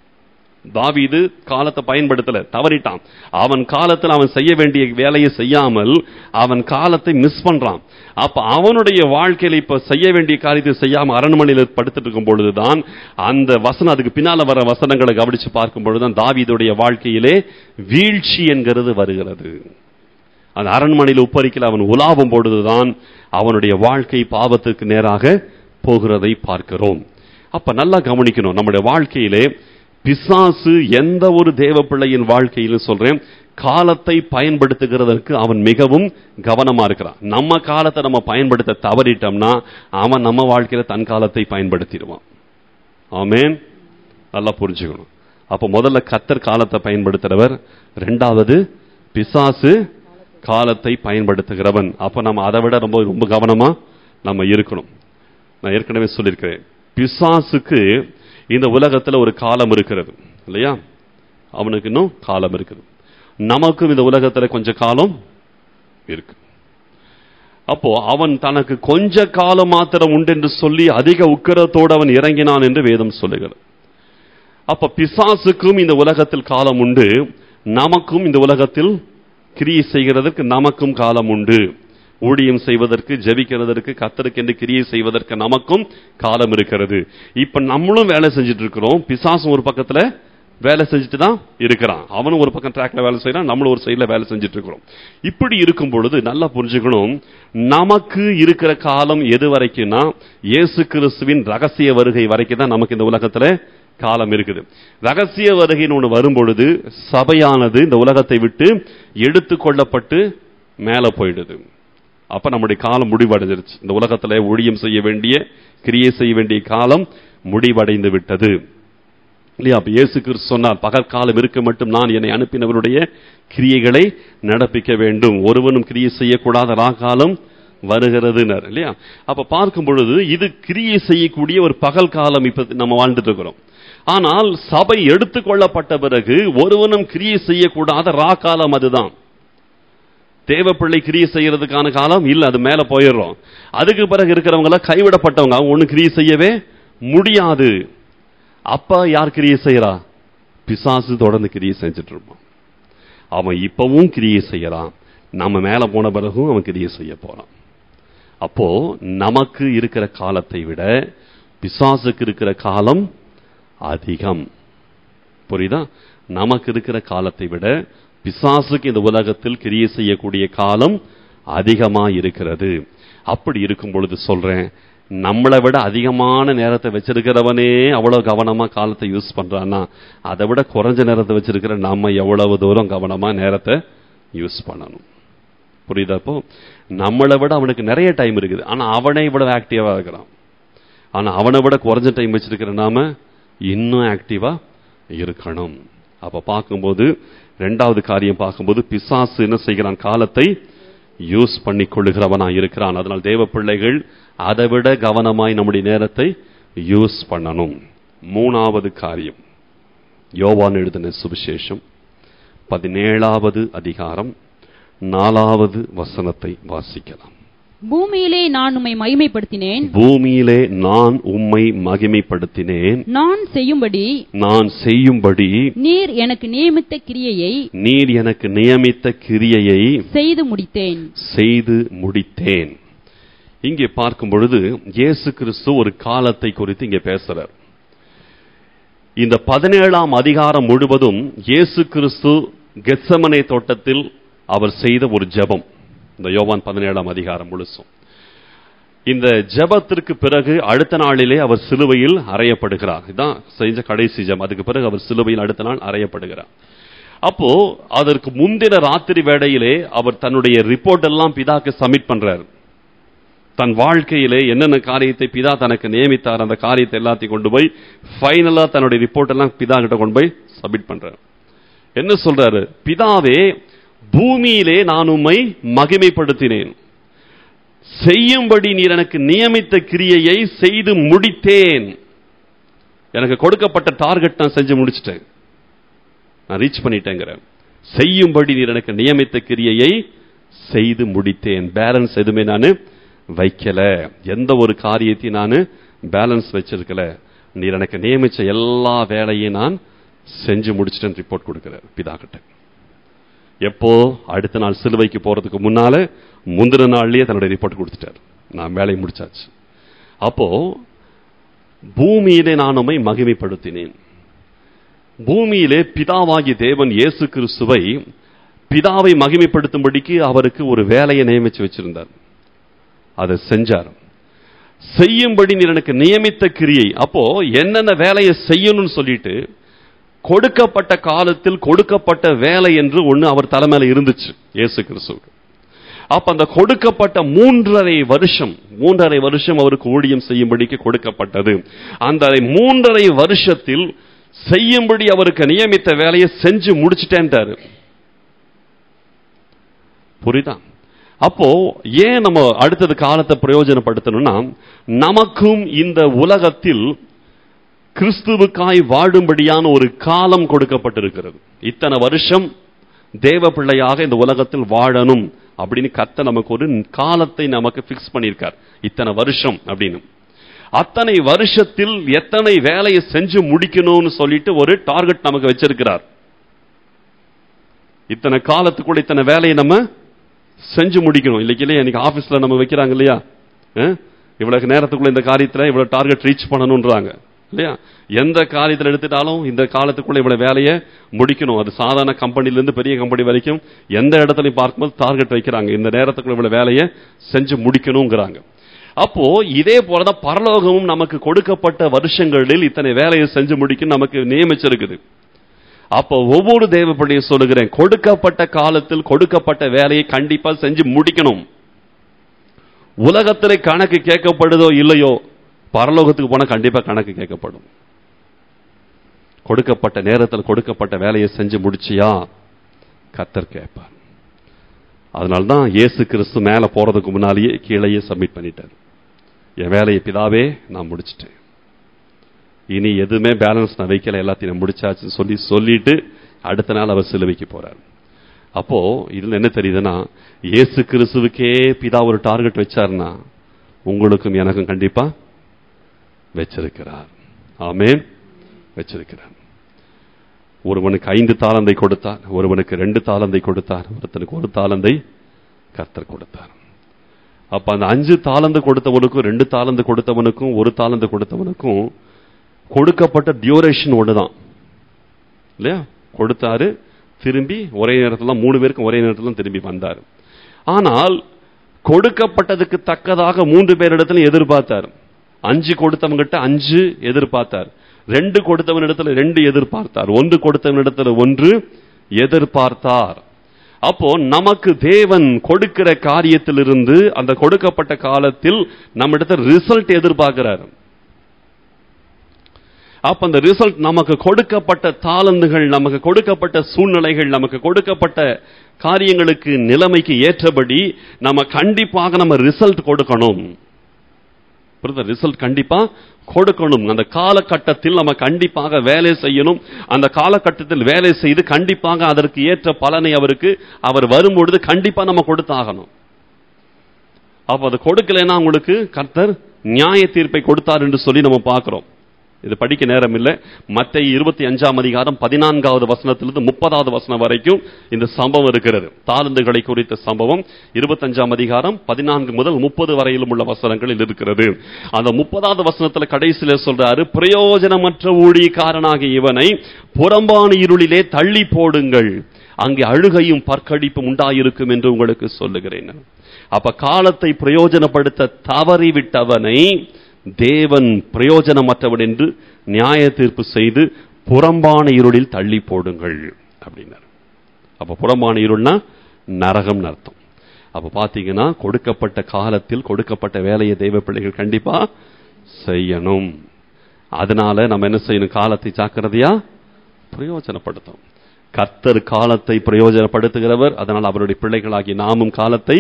தாவீது காலத்தை பயன்படுத்தல தவறிட்டான் அவன் காலத்தில் அவன் செய்ய வேண்டிய வேலையை செய்யாமல் அவன் காலத்தை மிஸ் பண்றான் அப்ப அவனுடைய வாழ்க்கையில இப்ப செய்ய வேண்டிய காரியத்தை செய்யாம அரண்மனையில் படுத்துட்டு இருக்கும் பொழுதுதான் அந்த வசனம் அதுக்கு பின்னால வர வசனங்களை கவனிச்சு பார்க்கும் பொழுதுதான் தாவீதுடைய வாழ்க்கையிலே வீழ்ச்சி என்கிறது வருகிறது அந்த அரண்மனையில் உப்பரிக்கையில் அவன் உலாவும் பொழுதுதான் அவனுடைய வாழ்க்கை பாவத்துக்கு நேராக போகிறதை பார்க்கிறோம் அப்ப நல்லா கவனிக்கணும் நம்முடைய வாழ்க்கையிலே பிசாசு எந்த ஒரு தேவ பிள்ளையின் வாழ்க்கையிலும் சொல்றேன் காலத்தை பயன்படுத்துகிறதற்கு அவன் மிகவும் கவனமா இருக்கிறான் நம்ம காலத்தை நம்ம பயன்படுத்த தவறிட்டோம்னா அவன் நம்ம வாழ்க்கையில தன் காலத்தை பயன்படுத்திடுவான் ஆமேன் நல்லா புரிஞ்சுக்கணும் அப்ப முதல்ல கத்தர் காலத்தை பயன்படுத்துறவர் ரெண்டாவது பிசாசு காலத்தை பயன்படுத்துகிறவன் அப்ப நம்ம அதை விட ரொம்ப ரொம்ப கவனமா நம்ம இருக்கணும் நான் ஏற்கனவே சொல்லியிருக்கிறேன் பிசாசுக்கு இந்த உலகத்துல ஒரு காலம் இருக்கிறது இல்லையா அவனுக்கு இன்னும் காலம் இருக்குது நமக்கும் இந்த உலகத்துல கொஞ்சம் காலம் இருக்கு அப்போ அவன் தனக்கு கொஞ்ச காலம் மாத்திரம் உண்டு என்று சொல்லி அதிக உக்கிரத்தோடு அவன் இறங்கினான் என்று வேதம் சொல்லுகிறது அப்ப பிசாசுக்கும் இந்த உலகத்தில் காலம் உண்டு நமக்கும் இந்த உலகத்தில் கிரியை செய்கிறதற்கு நமக்கும் காலம் உண்டு ஊழியம் செய்வதற்கு ஜெபிக்கிறதற்கு கத்தருக்கு என்று கிரியை செய்வதற்கு நமக்கும் காலம் இருக்கிறது இப்ப நம்மளும் வேலை செஞ்சுட்டு இருக்கிறோம் பிசாசும் ஒரு பக்கத்துல வேலை செஞ்சுட்டு தான் இருக்கிறான் அவனும் ஒரு பக்கம் ட்ராக்ல வேலை செய்யறான் நம்மளும் ஒரு சைட்ல வேலை செஞ்சுட்டு இருக்கிறோம் இப்படி இருக்கும் பொழுது நல்லா புரிஞ்சுக்கணும் நமக்கு இருக்கிற காலம் எது வரைக்கும்னா இயேசு கிறிஸ்துவின் ரகசிய வருகை வரைக்கும் தான் நமக்கு இந்த உலகத்துல காலம் இருக்குது ரகசிய வருகைன்னு ஒன்று வரும்பொழுது சபையானது இந்த உலகத்தை விட்டு எடுத்து கொள்ளப்பட்டு மேல போயிடுது அப்ப நம்முடைய காலம் முடிவடைஞ்சிருச்சு இந்த உலகத்துல ஊழியம் செய்ய வேண்டிய கிரியை செய்ய வேண்டிய காலம் முடிவடைந்து விட்டது இல்லையா அப்ப இயேசு கிறிஸ்து சொன்னார் பகற்காலம் இருக்க மட்டும் நான் என்னை அனுப்பினவருடைய கிரியைகளை நடப்பிக்க வேண்டும் ஒருவனும் கிரியை செய்யக்கூடாத ராகாலம் வருகிறதுனர் இல்லையா அப்ப பார்க்கும் பொழுது இது கிரியை செய்யக்கூடிய ஒரு பகல் காலம் இப்ப நம்ம வாழ்ந்துட்டு இருக்கிறோம் ஆனால் சபை எடுத்துக்கொள்ளப்பட்ட பிறகு ஒருவனும் கிரியை செய்யக்கூடாத ரா காலம் அதுதான் தேவப்பிள்ளை கிரியை செய்யறதுக்கான காலம் இல்ல அது மேல போயிடுறோம் அதுக்கு பிறகு இருக்கிறவங்க எல்லாம் கைவிடப்பட்டவங்க அவங்க ஒண்ணு கிரியை செய்யவே முடியாது அப்ப யார் கிரியை செய்யறா பிசாசு தொடர்ந்து கிரியை செஞ்சுட்டு இருப்பான் அவன் இப்பவும் கிரியை செய்யறான் நம்ம மேல போன பிறகும் அவன் கிரியை செய்ய போறான் அப்போ நமக்கு இருக்கிற காலத்தை விட பிசாசுக்கு இருக்கிற காலம் அதிகம் புரியுதா நமக்கு இருக்கிற காலத்தை விட பிசாசுக்கு இந்த உலகத்தில் கிரியை செய்யக்கூடிய காலம் அதிகமா இருக்கிறது அப்படி இருக்கும் பொழுது சொல்றேன் நம்மளை விட அதிகமான நேரத்தை வச்சிருக்கிறவனே அவ்வளவு கவனமா காலத்தை யூஸ் பண்றான்னா அதை விட குறைஞ்ச நேரத்தை வச்சிருக்கிற நம்ம எவ்வளவு தூரம் கவனமா நேரத்தை யூஸ் பண்ணணும் புரியுதா இப்போ நம்மளை விட அவனுக்கு நிறைய டைம் இருக்குது ஆனா அவனை விட ஆக்டிவா இருக்கிறான் ஆனா அவனை விட குறைஞ்ச டைம் வச்சிருக்கிற நாம இன்னும் ஆக்டிவா இருக்கணும் அப்ப பார்க்கும்போது ரெண்டாவது காரியம் பார்க்கும்போது பிசாசு என்ன செய்கிறான் காலத்தை யூஸ் பண்ணி கொள்ளுகிறவனா இருக்கிறான் அதனால் தேவ பிள்ளைகள் அதை விட கவனமாய் நம்முடைய நேரத்தை யூஸ் பண்ணணும் மூணாவது காரியம் யோவான் எழுதின சுவிசேஷம் பதினேழாவது அதிகாரம் நாலாவது வசனத்தை வாசிக்கலாம் பூமியிலே நான் உம்மை மகிமைப்படுத்தினேன் பூமியிலே நான் உம்மை மகிமைப்படுத்தினேன் நான் செய்யும்படி நான் செய்யும்படி நீர் எனக்கு நியமித்த கிரியையை நீர் எனக்கு நியமித்த கிரியையை செய்து முடித்தேன் செய்து முடித்தேன் இங்கே பார்க்கும் பொழுது இயேசு கிறிஸ்து ஒரு காலத்தை குறித்து இங்கே பேசுறார் இந்த பதினேழாம் அதிகாரம் முழுவதும் இயேசு கிறிஸ்து கெத்சமனே தோட்டத்தில் அவர் செய்த ஒரு ஜெபம் இந்த யோவான் பதினேழாம் அதிகாரம் முழுசும் இந்த ஜெபத்திற்கு பிறகு அடுத்த நாளிலே அவர் சிலுவையில் அறையப்படுகிறார் இதான் செஞ்ச கடைசி ஜெபம் அதுக்கு பிறகு அவர் சிலுவையில் அடுத்த நாள் அறையப்படுகிறார் அப்போ அதற்கு முந்தின ராத்திரி வேளையிலே அவர் தன்னுடைய ரிப்போர்ட் எல்லாம் பிதாக்கு சப்மிட் பண்றார் தன் வாழ்க்கையிலே என்னென்ன காரியத்தை பிதா தனக்கு நியமித்தார் அந்த காரியத்தை எல்லாத்தையும் கொண்டு போய் ஃபைனலா தன்னுடைய ரிப்போர்ட் எல்லாம் பிதா கிட்ட கொண்டு போய் சப்மிட் பண்றார் என்ன சொல்றாரு பிதாவே பூமியிலே நான் உம்மை மகிமைப்படுத்தினேன் செய்யும்படி நீர் எனக்கு நியமித்த கிரியையை செய்து முடித்தேன் எனக்கு கொடுக்கப்பட்ட டார்கெட் நான் செஞ்சு முடிச்சிட்டேன் நான் ரீச் பண்ணிட்டேங்கிற செய்யும்படி நீர் எனக்கு நியமித்த கிரியையை செய்து முடித்தேன் பேலன்ஸ் எதுவுமே நான் வைக்கல எந்த ஒரு காரியத்தையும் நான் பேலன்ஸ் வச்சிருக்கல நீர் எனக்கு நியமிச்ச எல்லா வேலையும் நான் செஞ்சு முடிச்சிட்டேன் ரிப்போர்ட் கொடுக்கிறார் பிதா கிட்ட எப்போ அடுத்த நாள் சிலுவைக்கு போறதுக்கு முன்னால முந்தின நாள்லயே தன்னுடைய ரிப்போர்ட் கொடுத்துட்டார் நான் வேலையை முடிச்சாச்சு அப்போ பூமியிலே நான் உம்மை மகிமைப்படுத்தினேன் பூமியிலே பிதாவாகி தேவன் இயேசு கிறிஸ்துவை பிதாவை மகிமைப்படுத்தும்படிக்கு அவருக்கு ஒரு வேலையை நியமிச்சு வச்சிருந்தார் அதை செஞ்சார் செய்யும்படி நீர் எனக்கு நியமித்த கிரியை அப்போ என்னென்ன வேலையை செய்யணும்னு சொல்லிட்டு கொடுக்கப்பட்ட காலத்தில் கொடுக்கப்பட்ட வேலை என்று ஒண்ணு அவர் தலைமையில இருந்துச்சு இயேசு கிறிஸ்துவுக்கு அப்ப அந்த கொடுக்கப்பட்ட மூன்றரை வருஷம் மூன்றரை வருஷம் அவருக்கு ஊழியம் செய்யும்படிக்கு கொடுக்கப்பட்டது அந்த மூன்றரை வருஷத்தில் செய்யும்படி அவருக்கு நியமித்த வேலையை செஞ்சு முடிச்சிட்டேன்ட்டாரு புரியுதா அப்போ ஏன் நம்ம அடுத்தது காலத்தை பிரயோஜனப்படுத்தணும்னா நமக்கும் இந்த உலகத்தில் கிறிஸ்துவுக்காய் வாழும்படியான ஒரு காலம் கொடுக்கப்பட்டிருக்கிறது இத்தனை வருஷம் தேவ பிள்ளையாக இந்த உலகத்தில் வாழணும் அப்படின்னு கத்த நமக்கு ஒரு காலத்தை நமக்கு பிக்ஸ் பண்ணியிருக்கார் இத்தனை வருஷம் அப்படின்னு அத்தனை வருஷத்தில் எத்தனை வேலையை செஞ்சு முடிக்கணும்னு சொல்லிட்டு ஒரு டார்கெட் நமக்கு வச்சிருக்கிறார் இத்தனை காலத்துக்குள்ள இத்தனை வேலையை நம்ம செஞ்சு முடிக்கணும் இல்லைக்கு இல்லையா இன்னைக்கு ஆபீஸ்ல நம்ம வைக்கிறாங்க இல்லையா அஹ்? இவ்வளவு நேரத்துக்குள்ள இந்த காரியத்துல இவ்வளவு டார்கெட் ரீச் பண்ணணும்ன்றாங்க இல்லையா எந்த காரியத்தில் எடுத்துட்டாலும் இந்த காலத்துக்குள்ள இவ்வளவு வேலையை முடிக்கணும் அது சாதாரண கம்பெனில இருந்து பெரிய கம்பெனி வரைக்கும் எந்த இடத்துலையும் பார்க்கும்போது டார்கெட் வைக்கிறாங்க இந்த நேரத்துக்குள்ள இவ்வளவு வேலையை செஞ்சு முடிக்கணுங்கிறாங்க அப்போ இதே போலதான் பரலோகமும் நமக்கு கொடுக்கப்பட்ட வருஷங்களில் இத்தனை வேலையை செஞ்சு முடிக்க நமக்கு நியமிச்சிருக்குது அப்போ ஒவ்வொரு தேவப்படியும் சொல்லுகிறேன் கொடுக்கப்பட்ட காலத்தில் கொடுக்கப்பட்ட வேலையை கண்டிப்பா செஞ்சு முடிக்கணும் உலகத்திலே கணக்கு கேட்கப்படுதோ இல்லையோ பரலோகத்துக்கு போனா கண்டிப்பா கணக்கு கேட்கப்படும் கொடுக்கப்பட்ட நேரத்தில் கொடுக்கப்பட்ட வேலையை செஞ்சு முடிச்சியா கத்தர் கேட்பார் அதனால்தான் இயேசு கிறிஸ்து மேல போறதுக்கு முன்னாலேயே கீழேயே சப்மிட் பண்ணிட்டார் என் வேலையை பிதாவே நான் முடிச்சிட்டேன் இனி எதுவுமே பேலன்ஸ் நான் வைக்கல எல்லாத்தையும் நான் முடிச்சாச்சுன்னு சொல்லி சொல்லிட்டு அடுத்த நாள் அவர் சிலுவைக்கு போறார் அப்போ இதுல என்ன தெரியுதுன்னா இயேசு கிறிஸ்துவுக்கே பிதா ஒரு டார்கெட் வச்சாருன்னா உங்களுக்கும் எனக்கும் கண்டிப்பா வச்சிருக்கிறார் ஆமென் வச்சிருக்கிறார் ஒருவனுக்கு ஐந்து தாளந்தை கொடுத்தார் ஒருவனுக்கு ரெண்டு தாளந்தை கொடுத்தார் ஒருத்தனுக்கு ஒரு தாளந்தை கர்த்தர் கொடுத்தார் அப்ப அந்த அஞ்சு தாளந்து கொடுத்தவனுக்கும் ரெண்டு தாளந்து கொடுத்தவனுக்கும் ஒரு தாளந்து கொடுத்தவனுக்கும் கொடுக்கப்பட்ட டியூரேஷன் ஒண்ணுதான் இல்லையா கொடுத்தாரு திரும்பி ஒரே நேரத்தில் மூணு பேருக்கும் ஒரே நேரத்தில் திரும்பி வந்தார் ஆனால் கொடுக்கப்பட்டதுக்கு தக்கதாக மூன்று பேரிடத்துல எதிர்பார்த்தார் அஞ்சு கொடுத்தவங்கிட்ட அஞ்சு எதிர்பார்த்தார் ரெண்டு கொடுத்தவனிடத்துல ரெண்டு எதிர்பார்த்தார் ஒன்று கொடுத்தவனிடத்துல ஒன்று எதிர்பார்த்தார் அப்போ நமக்கு தேவன் கொடுக்கிற காரியத்திலிருந்து அந்த கொடுக்கப்பட்ட காலத்தில் நம்ம இடத்துல ரிசல்ட் எதிர்பார்க்கிறார் அப்ப அந்த ரிசல்ட் நமக்கு கொடுக்கப்பட்ட தாளந்துகள் நமக்கு கொடுக்கப்பட்ட சூழ்நிலைகள் நமக்கு கொடுக்கப்பட்ட காரியங்களுக்கு நிலைமைக்கு ஏற்றபடி நம்ம கண்டிப்பாக நம்ம ரிசல்ட் கொடுக்கணும் ரிசல்ட் கண்டிப்பா கொடுக்கணும் அந்த காலகட்டத்தில் நம்ம கண்டிப்பாக வேலை செய்யணும் அந்த காலகட்டத்தில் வேலை செய்து கண்டிப்பாக அதற்கு ஏற்ற பலனை அவருக்கு அவர் வரும்பொழுது கண்டிப்பா நம்ம கொடுத்தாகணும் அப்ப அது கொடுக்கலைன்னா உங்களுக்கு கர்த்தர் நியாய தீர்ப்பை கொடுத்தார் என்று சொல்லி நம்ம பார்க்கிறோம் இது படிக்க நேரம் இல்லை மத்த இருபத்தி அஞ்சாம் அதிகாரம் பதினான்காவது வசனத்திலிருந்து முப்பதாவது வசனம் வரைக்கும் இந்த சம்பவம் இருக்கிறது தாளந்துகளை குறித்த சம்பவம் இருபத்தஞ்சாம் அதிகாரம் பதினான்கு முதல் முப்பது வரையிலும் உள்ள வசனங்களில் இருக்கிறது அந்த முப்பதாவது வசனத்துல கடைசியில சொல்றாரு பிரயோஜனமற்ற ஊழியக்காரனாகிய இவனை புறம்பான இருளிலே தள்ளி போடுங்கள் அங்கே அழுகையும் பற்கடிப்பும் உண்டாயிருக்கும் என்று உங்களுக்கு சொல்லுகிறேன் அப்ப காலத்தை பிரயோஜனப்படுத்த தவறிவிட்டவனை தேவன் பிரயோஜனமற்றவன் என்று நியாய தீர்ப்பு செய்து புறம்பான இருளில் தள்ளி போடுங்கள் அப்படின்னார் அப்ப புறம்பான இருள்னா நரகம் அர்த்தம் அப்ப பாத்தீங்கன்னா கொடுக்கப்பட்ட காலத்தில் கொடுக்கப்பட்ட வேலையை தெய்வ பிள்ளைகள் கண்டிப்பா செய்யணும் அதனால நம்ம என்ன செய்யணும் காலத்தை ஜாக்கிரதையா பிரயோஜனப்படுத்தும் கர்த்தர் காலத்தை பிரயோஜனப்படுத்துகிறவர் அதனால் அவருடைய பிள்ளைகளாகி நாமும் காலத்தை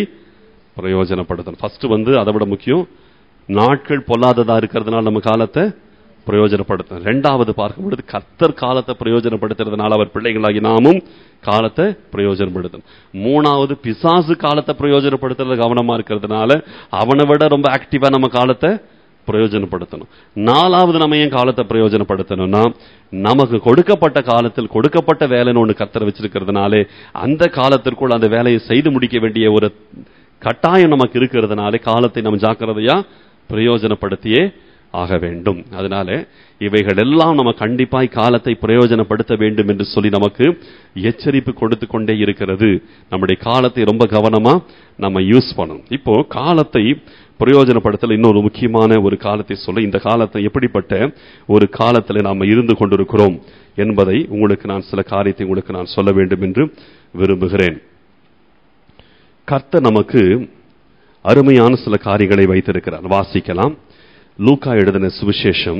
பிரயோஜனப்படுத்தணும் ஃபர்ஸ்ட் வந்து அதை விட முக்கியம் நாட்கள் பொல்லாததா இருக்கிறதுனால நம்ம காலத்தை பிரயோஜனப்படுத்த ரெண்டாவது பார்க்கும் பொழுது கர்த்தர் காலத்தை பிரயோஜனப்படுத்துறதுனால அவர் பிள்ளைகளாகி நாமும் காலத்தை பிரயோஜனப்படுத்தணும் மூணாவது பிசாசு காலத்தை பிரயோஜனப்படுத்துறது கவனமா இருக்கிறதுனால அவனை விட ரொம்ப ஆக்டிவா நம்ம காலத்தை பிரயோஜனப்படுத்தணும் நாலாவது நம்ம ஏன் காலத்தை பிரயோஜனப்படுத்தணும்னா நமக்கு கொடுக்கப்பட்ட காலத்தில் கொடுக்கப்பட்ட வேலைன்னு ஒன்று கத்தரை வச்சிருக்கிறதுனாலே அந்த காலத்திற்குள் அந்த வேலையை செய்து முடிக்க வேண்டிய ஒரு கட்டாயம் நமக்கு இருக்கிறதுனாலே காலத்தை நம்ம ஜாக்கிரதையா பிரயோஜனப்படுத்தியே ஆக வேண்டும் அதனால இவைகள் எல்லாம் நம்ம கண்டிப்பாய் காலத்தை பிரயோஜனப்படுத்த வேண்டும் என்று சொல்லி நமக்கு எச்சரிப்பு கொடுத்து கொண்டே இருக்கிறது நம்முடைய காலத்தை ரொம்ப கவனமா நம்ம யூஸ் பண்ணணும் இப்போ காலத்தை பிரயோஜனப்படுத்தல இன்னொரு முக்கியமான ஒரு காலத்தை சொல்ல இந்த காலத்தை எப்படிப்பட்ட ஒரு காலத்தில் நாம் இருந்து கொண்டிருக்கிறோம் என்பதை உங்களுக்கு நான் சில காரியத்தை உங்களுக்கு நான் சொல்ல வேண்டும் என்று விரும்புகிறேன் கர்த்தர் நமக்கு அருமையான சில காரியங்களை வைத்திருக்கிறார் வாசிக்கலாம் லூக்கா எழுதின சுவிசேஷம்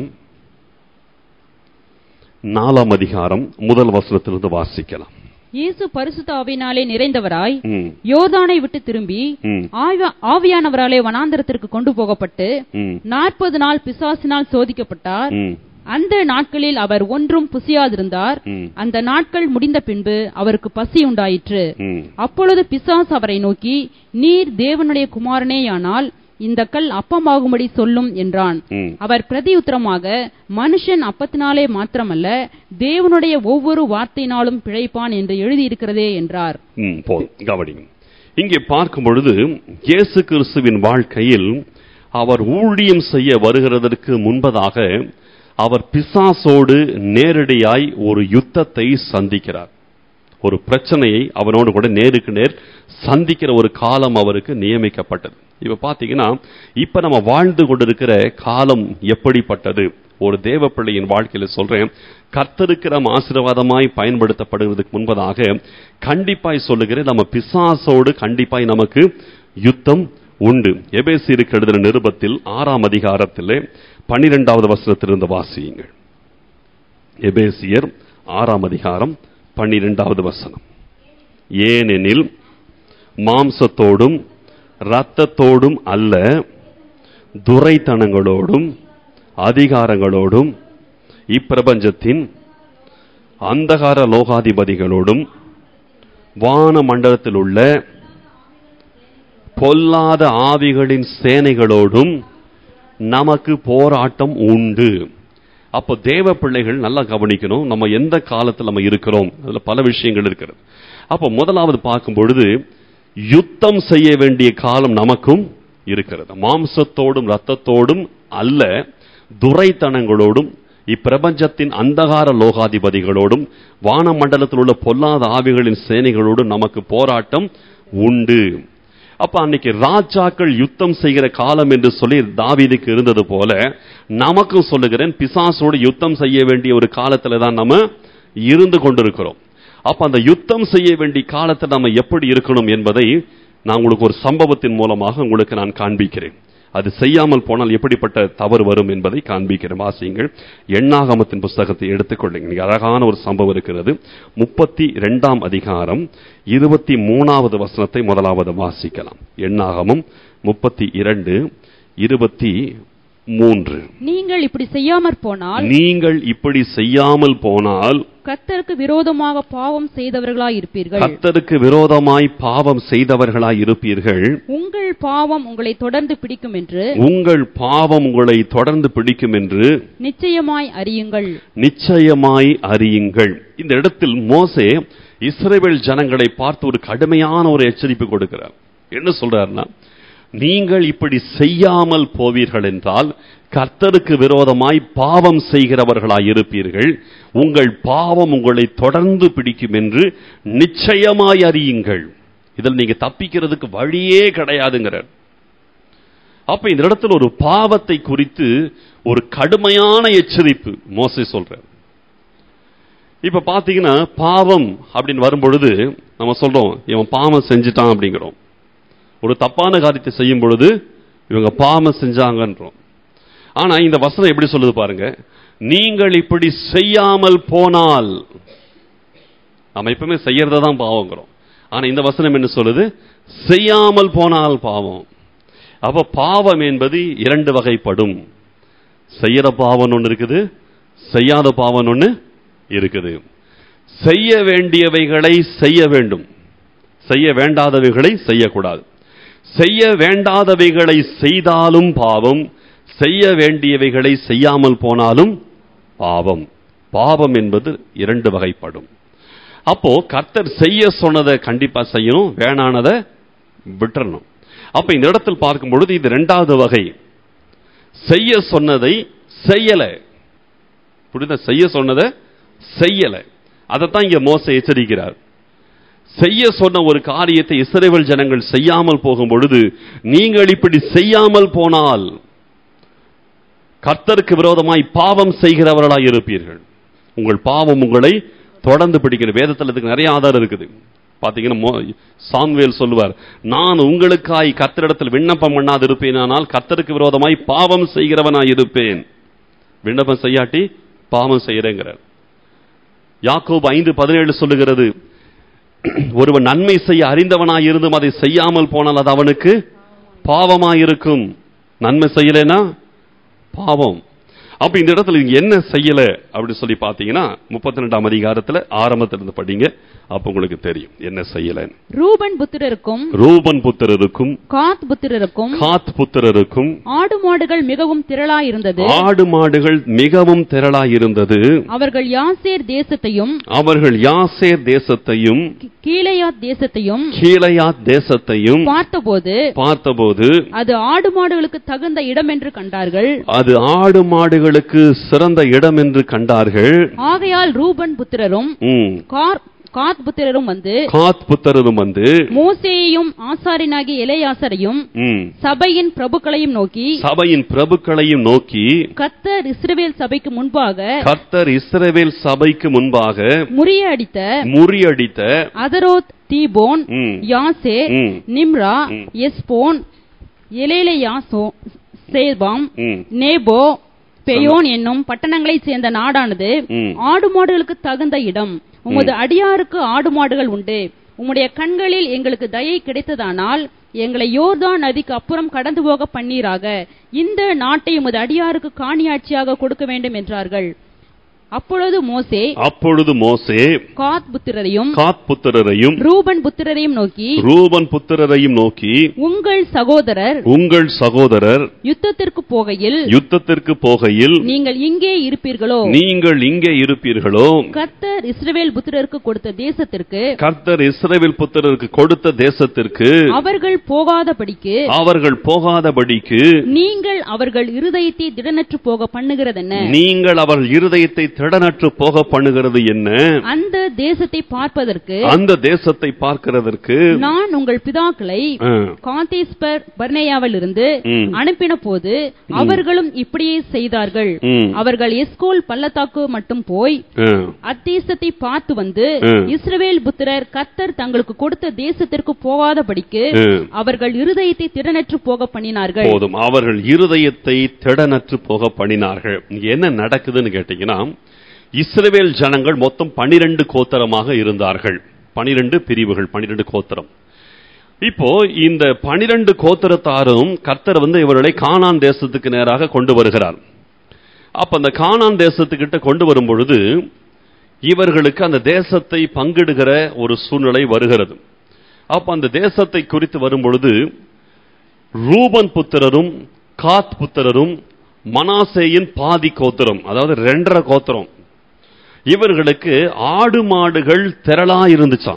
நாலாம் அதிகாரம் முதல் வசனத்திலிருந்து வாசிக்கலாம் இயேசு பரிசுத்த ஆவியினாலே நிறைந்தவராய் ம், யோர்தானை விட்டு திரும்பி ம், ஆவியா- ஆவியானவராலே வனாந்தரத்திற்கு கொண்டு போகப்பட்டு ம், நாற்பது நாள் பிசாசினால் சோதிக்கப்பட்டார் ம், அந்த நாட்களில் அவர் ஒன்றும் புசியாதிருந்தார் ம், அந்த நாட்கள் முடிந்த பின்பு அவருக்கு பசி உண்டாயிற்று ம். அப்பொழுது பிசாஸ் அவரை நோக்கி நீர் தேவனுடைய குமாரனேயானால் இந்த கல் அப்பமாகும்படி சொல்லும் என்றான் ம். அவர் பிரதியுத்தரமாக மனுஷன் அப்பத்தினாலே மாத்திரமல்ல தேவனுடைய ஒவ்வொரு வார்த்தையினாலும் பிழைப்பான் என்று எழுதியிருக்கிறதே என்றார் ம், போதும் கவனிங்க இங்கே பார்க்கும் பொழுது இயேசு கிறிஸ்துவின் வாழ்க்கையில் அவர் ஊழியம் செய்ய வருகிறதற்கு முன்பதாக அவர் பிசாசோடு நேரடியாய் ஒரு யுத்தத்தை சந்திக்கிறார் ஒரு பிரச்சனையை அவனோடு கூட நேருக்கு நேர் சந்திக்கிற ஒரு காலம் அவருக்கு நியமிக்கப்பட்டது இப்ப பாத்தீங்கன்னா இப்ப நம்ம வாழ்ந்து கொண்டிருக்கிற காலம் எப்படிப்பட்டது ஒரு தேவ பிள்ளையின் வாழ்க்கையில சொல்றேன் கர்த்தருக்கு நம்ம ஆசீர்வாதமாய் பயன்படுத்தப்படுவதற்கு முன்பதாக கண்டிப்பாய் சொல்லுகிறேன் நம்ம பிசாசோடு கண்டிப்பாய் நமக்கு யுத்தம் உண்டு எபேசியருக்கு எழுதின நிருபத்தில் ஆறாம் அதிகாரத்திலே பனிரெண்டாவது வசனத்திலிருந்து வாசியுங்கள் எபேசியர் ஆறாம் அதிகாரம் பன்னிரெண்டாவது வசனம் ஏனெனில் மாம்சத்தோடும் இரத்தத்தோடும் அல்ல துரைத்தனங்களோடும் அதிகாரங்களோடும் இப்பிரபஞ்சத்தின் அந்தகார லோகாதிபதிகளோடும் வான மண்டலத்தில் உள்ள பொல்லாத ஆவிகளின் சேனைகளோடும் நமக்கு போராட்டம் உண்டு அப்போ தேவ பிள்ளைகள் நல்லா கவனிக்கணும் நம்ம எந்த காலத்தில் நம்ம இருக்கிறோம் அதுல பல விஷயங்கள் இருக்கிறது அப்போ முதலாவது பார்க்கும் பொழுது யுத்தம் செய்ய வேண்டிய காலம் நமக்கும் இருக்கிறது மாம்சத்தோடும் இரத்தத்தோடும் அல்ல துரைத்தனங்களோடும் இப்பிரபஞ்சத்தின் அந்தகார லோகாதிபதிகளோடும் வானமண்டலத்தில் உள்ள பொல்லாத ஆவிகளின் சேனைகளோடும் நமக்கு போராட்டம் உண்டு அப்ப அன்னைக்கு ராஜாக்கள் யுத்தம் செய்கிற காலம் என்று சொல்லி தாவீதுக்கு இருந்தது போல நமக்கும் சொல்லுகிறேன் பிசாசோடு யுத்தம் செய்ய வேண்டிய ஒரு காலத்துல தான் நம்ம இருந்து கொண்டிருக்கிறோம் அப்ப அந்த யுத்தம் செய்ய வேண்டிய காலத்தில் நம்ம எப்படி இருக்கணும் என்பதை நான் உங்களுக்கு ஒரு சம்பவத்தின் மூலமாக உங்களுக்கு நான் காண்பிக்கிறேன் அது செய்யாமல் போனால் எப்படிப்பட்ட தவறு வரும் என்பதை காண்பிக்கிறேன் வாசியுங்கள் எண்ணாகமத்தின் புஸ்தகத்தை எடுத்துக்கொள்ளுங்க இங்க அழகான ஒரு சம்பவம் இருக்கிறது முப்பத்தி இரண்டாம் அதிகாரம் இருபத்தி மூணாவது வசனத்தை முதலாவது வாசிக்கலாம் எண்ணாகமம் முப்பத்தி இரண்டு இருபத்தி மூன்று நீங்கள் இப்படி செய்யாமற் போனால் நீங்கள் இப்படி செய்யாமல் போனால் கர்த்தருக்கு விரோதமாக பாவம் செய்தவர்களாய் இருப்பீர்கள் கர்த்தருக்கு விரோதமாய் பாவம் செய்தவர்களாய் இருப்பீர்கள் உங்கள் பாவம் உங்களை தொடர்ந்து பிடிக்கும் என்று உங்கள் பாவம் உங்களை தொடர்ந்து பிடிக்கும் என்று நிச்சயமாய் அறியுங்கள் நிச்சயமாய் அறியுங்கள் இந்த இடத்தில் மோசே இஸ்ரவேல் ஜனங்களை பார்த்து ஒரு கடுமையான ஒரு எச்சரிப்பு கொடுக்கிறார் என்ன சொல்றாருன்னா நீங்கள் இப்படி செய்யாமல் போவீர்கள் என்றால் கர்த்தருக்கு விரோதமாய் பாவம் செய்கிறவர்களாய் இருப்பீர்கள் உங்கள் பாவம் உங்களை தொடர்ந்து பிடிக்கும் என்று நிச்சயமாய் அறியுங்கள் இதில் நீங்க தப்பிக்கிறதுக்கு வழியே கிடையாதுங்கிறார் அப்ப இந்த இடத்துல ஒரு பாவத்தை குறித்து ஒரு கடுமையான எச்சரிப்பு மோசே சொல்றார் இப்ப பாத்தீங்கன்னா பாவம் அப்படின்னு வரும்பொழுது நம்ம சொல்றோம் இவன் பாவம் செஞ்சுட்டான் அப்படிங்கிறோம் ஒரு தப்பான காரியத்தை செய்யும் பொழுது இவங்க பாவம் செஞ்சாங்கன்றோம் ஆனா இந்த வசனம் எப்படி சொல்லுது பாருங்க நீங்கள் இப்படி செய்யாமல் போனால் நம்ம எப்பவுமே செய்யறத தான் பாவங்கிறோம் ஆனா இந்த வசனம் என்ன சொல்லுது செய்யாமல் போனால் பாவம் அப்ப பாவம் என்பது இரண்டு வகைப்படும் செய்யற பாவம் ஒண்ணு இருக்குது செய்யாத பாவம் ஒண்ணு இருக்குது செய்ய வேண்டியவைகளை செய்ய வேண்டும் செய்ய வேண்டாதவைகளை செய்யக்கூடாது செய்ய வேண்டாதவைகளை செய்தாலும் பாவம் செய்ய வேண்டியவைகளை செய்யாமல் போனாலும் பாவம் பாவம் என்பது இரண்டு வகைப்படும் அப்போ கர்த்தர் செய்ய சொன்னதை கண்டிப்பா செய்யணும் வேணானதை விட்டுறணும் அப்ப இந்த இடத்தில் பார்க்கும் பொழுது இது இரண்டாவது வகை செய்ய சொன்னதை செய்யல புரியுதா செய்ய சொன்னதை செய்யல அதைத்தான் இங்க மோச எச்சரிக்கிறார் செய்ய சொன்ன ஒரு காரியத்தை இஸ்ரவேல் ஜனங்கள் செய்யாமல் போகும் பொழுது நீங்கள் இப்படி செய்யாமல் போனால் கர்த்தருக்கு விரோதமாய் பாவம் செய்கிறவர்களாய் இருப்பீர்கள் உங்கள் பாவம் உங்களை தொடர்ந்து பிடிக்கிற வேதத்தில் இதுக்கு நிறைய ஆதாரம் இருக்குது பாத்தீங்கன்னா மோ- சாமுவேல் சொல்லுவார் நான் உங்களுக்காய் கர்த்தரிடத்தில் விண்ணப்பம் பண்ணாது இருப்பேனானால் கர்த்தருக்கு விரோதமாய் பாவம் செய்கிறவனாய் இருப்பேன் விண்ணப்பம் செய்யாட்டி பாவம் செய்யறேங்கிறார் யாக்கோபு ஐந்து பதினேழு சொல்லுகிறது ஒருவன் நன்மை செய்ய அறிந்தவனாய் இருந்தும் அதை செய்யாமல் போனால் அது அவனுக்கு பாவமாயிருக்கும் நன்மை செய்யலைன்னா பாவம் அப்ப இந்த இடத்துல இங்க என்ன செய்யல அப்படி சொல்லி பாத்தீங்கன்னா முப்பத்தி ரெண்டாம் அதிகாரத்துல ஆரம்பத்துல இருந்து படிங்க அப்ப உங்களுக்கு தெரியும் என்ன செய்யலன்னு ரூபன் புத்திரருக்கும் ரூபன் புத்திரருக்கும் காத் புத்திரருக்கும் காத் புத்திரருக்கும் ஆடு மாடுகள் மிகவும் திரளாயிருந்தது ஆடு மாடுகள் மிகவும் திரளாயிருந்தது அவர்கள் யாசேர் தேசத்தையும் அவர்கள் யாசேர் தேசத்தையும் கி- கீலேயாத் தேசத்தையும் கீழையாத் தேசத்தையும் பார்த்தபோது பார்த்தபோது அது ஆடு மாடுகளுக்கு தகுந்த இடம் என்று கண்டார்கள் அது ஆடு மாடுகளுக்கு சிறந்த இடம் என்று கண்டார்கள் ஆகையால் ரூபன் புத்திரரும் ம். கார் காத் புத்திரரும் வந்து காத் புத்திரரும் வந்து மோசேயையும் ஆசாரியனாகிய இளையாசரையும் ம், சபையின் பிரபுக்களையும் நோக்கி சபையின் பிரபுக்களையும் நோக்கி கர்த்தர் இஸ்ரவேல் சபைக்கு முன்பாக கர்த்தர் இஸ்ரவேல் சபைக்கு முன்பாக முறியடித்த முறியடித்த அதரோத் தீபோன் ம், யாசே ம், நிம்ரா ம். எஸ்போன் எலேலையா சேபாம் ம், நேபோ பெயோன் என்னும் பட்டணங்களைச் சேர்ந்த நாடானது ம். ஆடு மாடுகளுக்கு தகுந்த இடம் உமது அடியாருக்கு ஆடு மாடுகள் உண்டு உம்முடைய கண்களில் எங்களுக்கு தயை கிடைத்ததானால் எங்களை யோர்தான் நதிக்கு அப்புறம் கடந்து போக பண்ணீராக இந்த நாட்டை உமது அடியாருக்கு காணியாட்சியாக கொடுக்க வேண்டும் என்றார்கள் அப்பொழுது மோசே அப்பொழுது மோசே காத் புத்திரரையும் காத் புத்திரரையும் ரூபன் புத்திரரையும் நோக்கி ரூபன் புத்திரரையும் நோக்கி உங்கள் சகோதரர் உங்கள் சகோதரர் யுத்தத்திற்கு போகையில் யுத்தத்திற்கு போகையில் நீங்கள் இங்கே இருப்பீர்களோ நீங்கள் இங்கே இருப்பீர்களோ கர்த்தர் இஸ்ரவேல் புத்திரருக்கு கொடுத்த தேசத்திற்கு கர்த்தர் இஸ்ரவேல் புத்திரருக்கு கொடுத்த தேசத்திற்கு அவர்கள் போகாதபடிக்கு அவர்கள் போகாதபடிக்கு நீங்கள் அவர்கள் இருதயத்தை திடனற்று போக பண்ணுகிறதென்ன நீங்கள் அவர்கள் இருதயத்தை திடனற்று போக பண்ணுகிறது என்ன அந்த தேசத்தை பார்ப்பதற்கு அந்த தேசத்தை பார்க்கிறதற்கு நான் உங்கள் பிதாக்களை ஆ, காந்தேஸ்பர் பர்னேயாவில் இருந்து ம். அனுப்பின போது அவர்களும் இப்படியே செய்தார்கள் ம், அவர்கள் எஸ்கோல் பள்ளத்தாக்கு மட்டும் போய் ஆ, அத்தேசத்தை பார்த்து வந்து ம். இஸ்ரவேல் புத்திரர் கர்த்தர் தங்களுக்கு கொடுத்த தேசத்திற்கு போகாதபடிக்கு ஆ. அவர்கள் இருதயத்தை திடனற்று போக பண்ணினார்கள் போதும் அவர்கள் இருதயத்தை திடனற்று போக பண்ணினார்கள் இங்க என்ன நடக்குதுன்னு கேட்டீங்கன்னா இஸ்ரவேல் ஜனங்கள் மொத்தம் பனிரெண்டு கோத்திரமாக இருந்தார்கள் பனிரெண்டு பிரிவுகள் பனிரெண்டு கோத்திரம் இப்போ இந்த பனிரெண்டு கோத்திரத்தாரும் கர்த்தர் வந்து இவர்களை கானான் தேசத்துக்கு நேராக கொண்டு வருகிறார் அப்ப அந்த கானான் தேசத்துக்கிட்ட கொண்டு வரும் பொழுது இவர்களுக்கு அந்த தேசத்தை பங்கிடுகிற ஒரு சூழ்நிலை வருகிறது அப்ப அந்த தேசத்தை குறித்து வரும் பொழுது ரூபன் புத்திரரும் காத் புத்திரரும் மனாசேயின் பாதி கோத்திரம் அதாவது ரெண்டரை கோத்திரம் இவர்களுக்கு ஆடு மாடுகள் திரளா இருந்துச்சாம்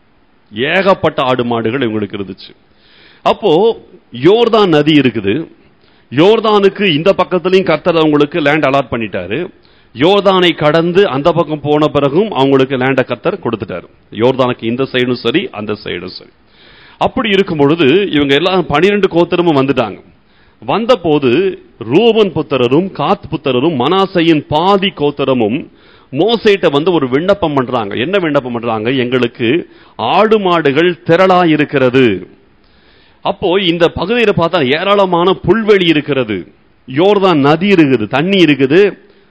ஏகப்பட்ட ஆடு மாடுகள் இவங்களுக்கு இருந்துச்சு அப்போ யோர்தான் நதி இருக்குது யோர்தானுக்கு இந்த பக்கத்துலயும் கர்த்தர் அவங்களுக்கு லேண்ட் அலாட் பண்ணிட்டாரு யோர்தானை கடந்து அந்த பக்கம் போன பிறகும் அவங்களுக்கு லேண்ட கர்த்தர் கொடுத்துட்டாரு யோர்தானுக்கு இந்த சைடும் சரி அந்த சைடும் சரி அப்படி இருக்கும் பொழுது இவங்க எல்லாம் பனிரெண்டு கோத்திரமும் வந்துட்டாங்க வந்தபோது ரூபன் புத்திரரும் காத் புத்திரரும் மனாசையின் பாதி கோத்திரமும் மோசேட்ட வந்து ஒரு விண்ணப்பம் பண்றாங்க என்ன விண்ணப்பம் பண்றாங்க எங்களுக்கு ஆடு மாடுகள் திரளா இருக்கிறது அப்போ இந்த பகுதியில பார்த்தா ஏராளமான புல்வெளி இருக்கிறது யோர்தான் நதி இருக்குது தண்ணி இருக்குது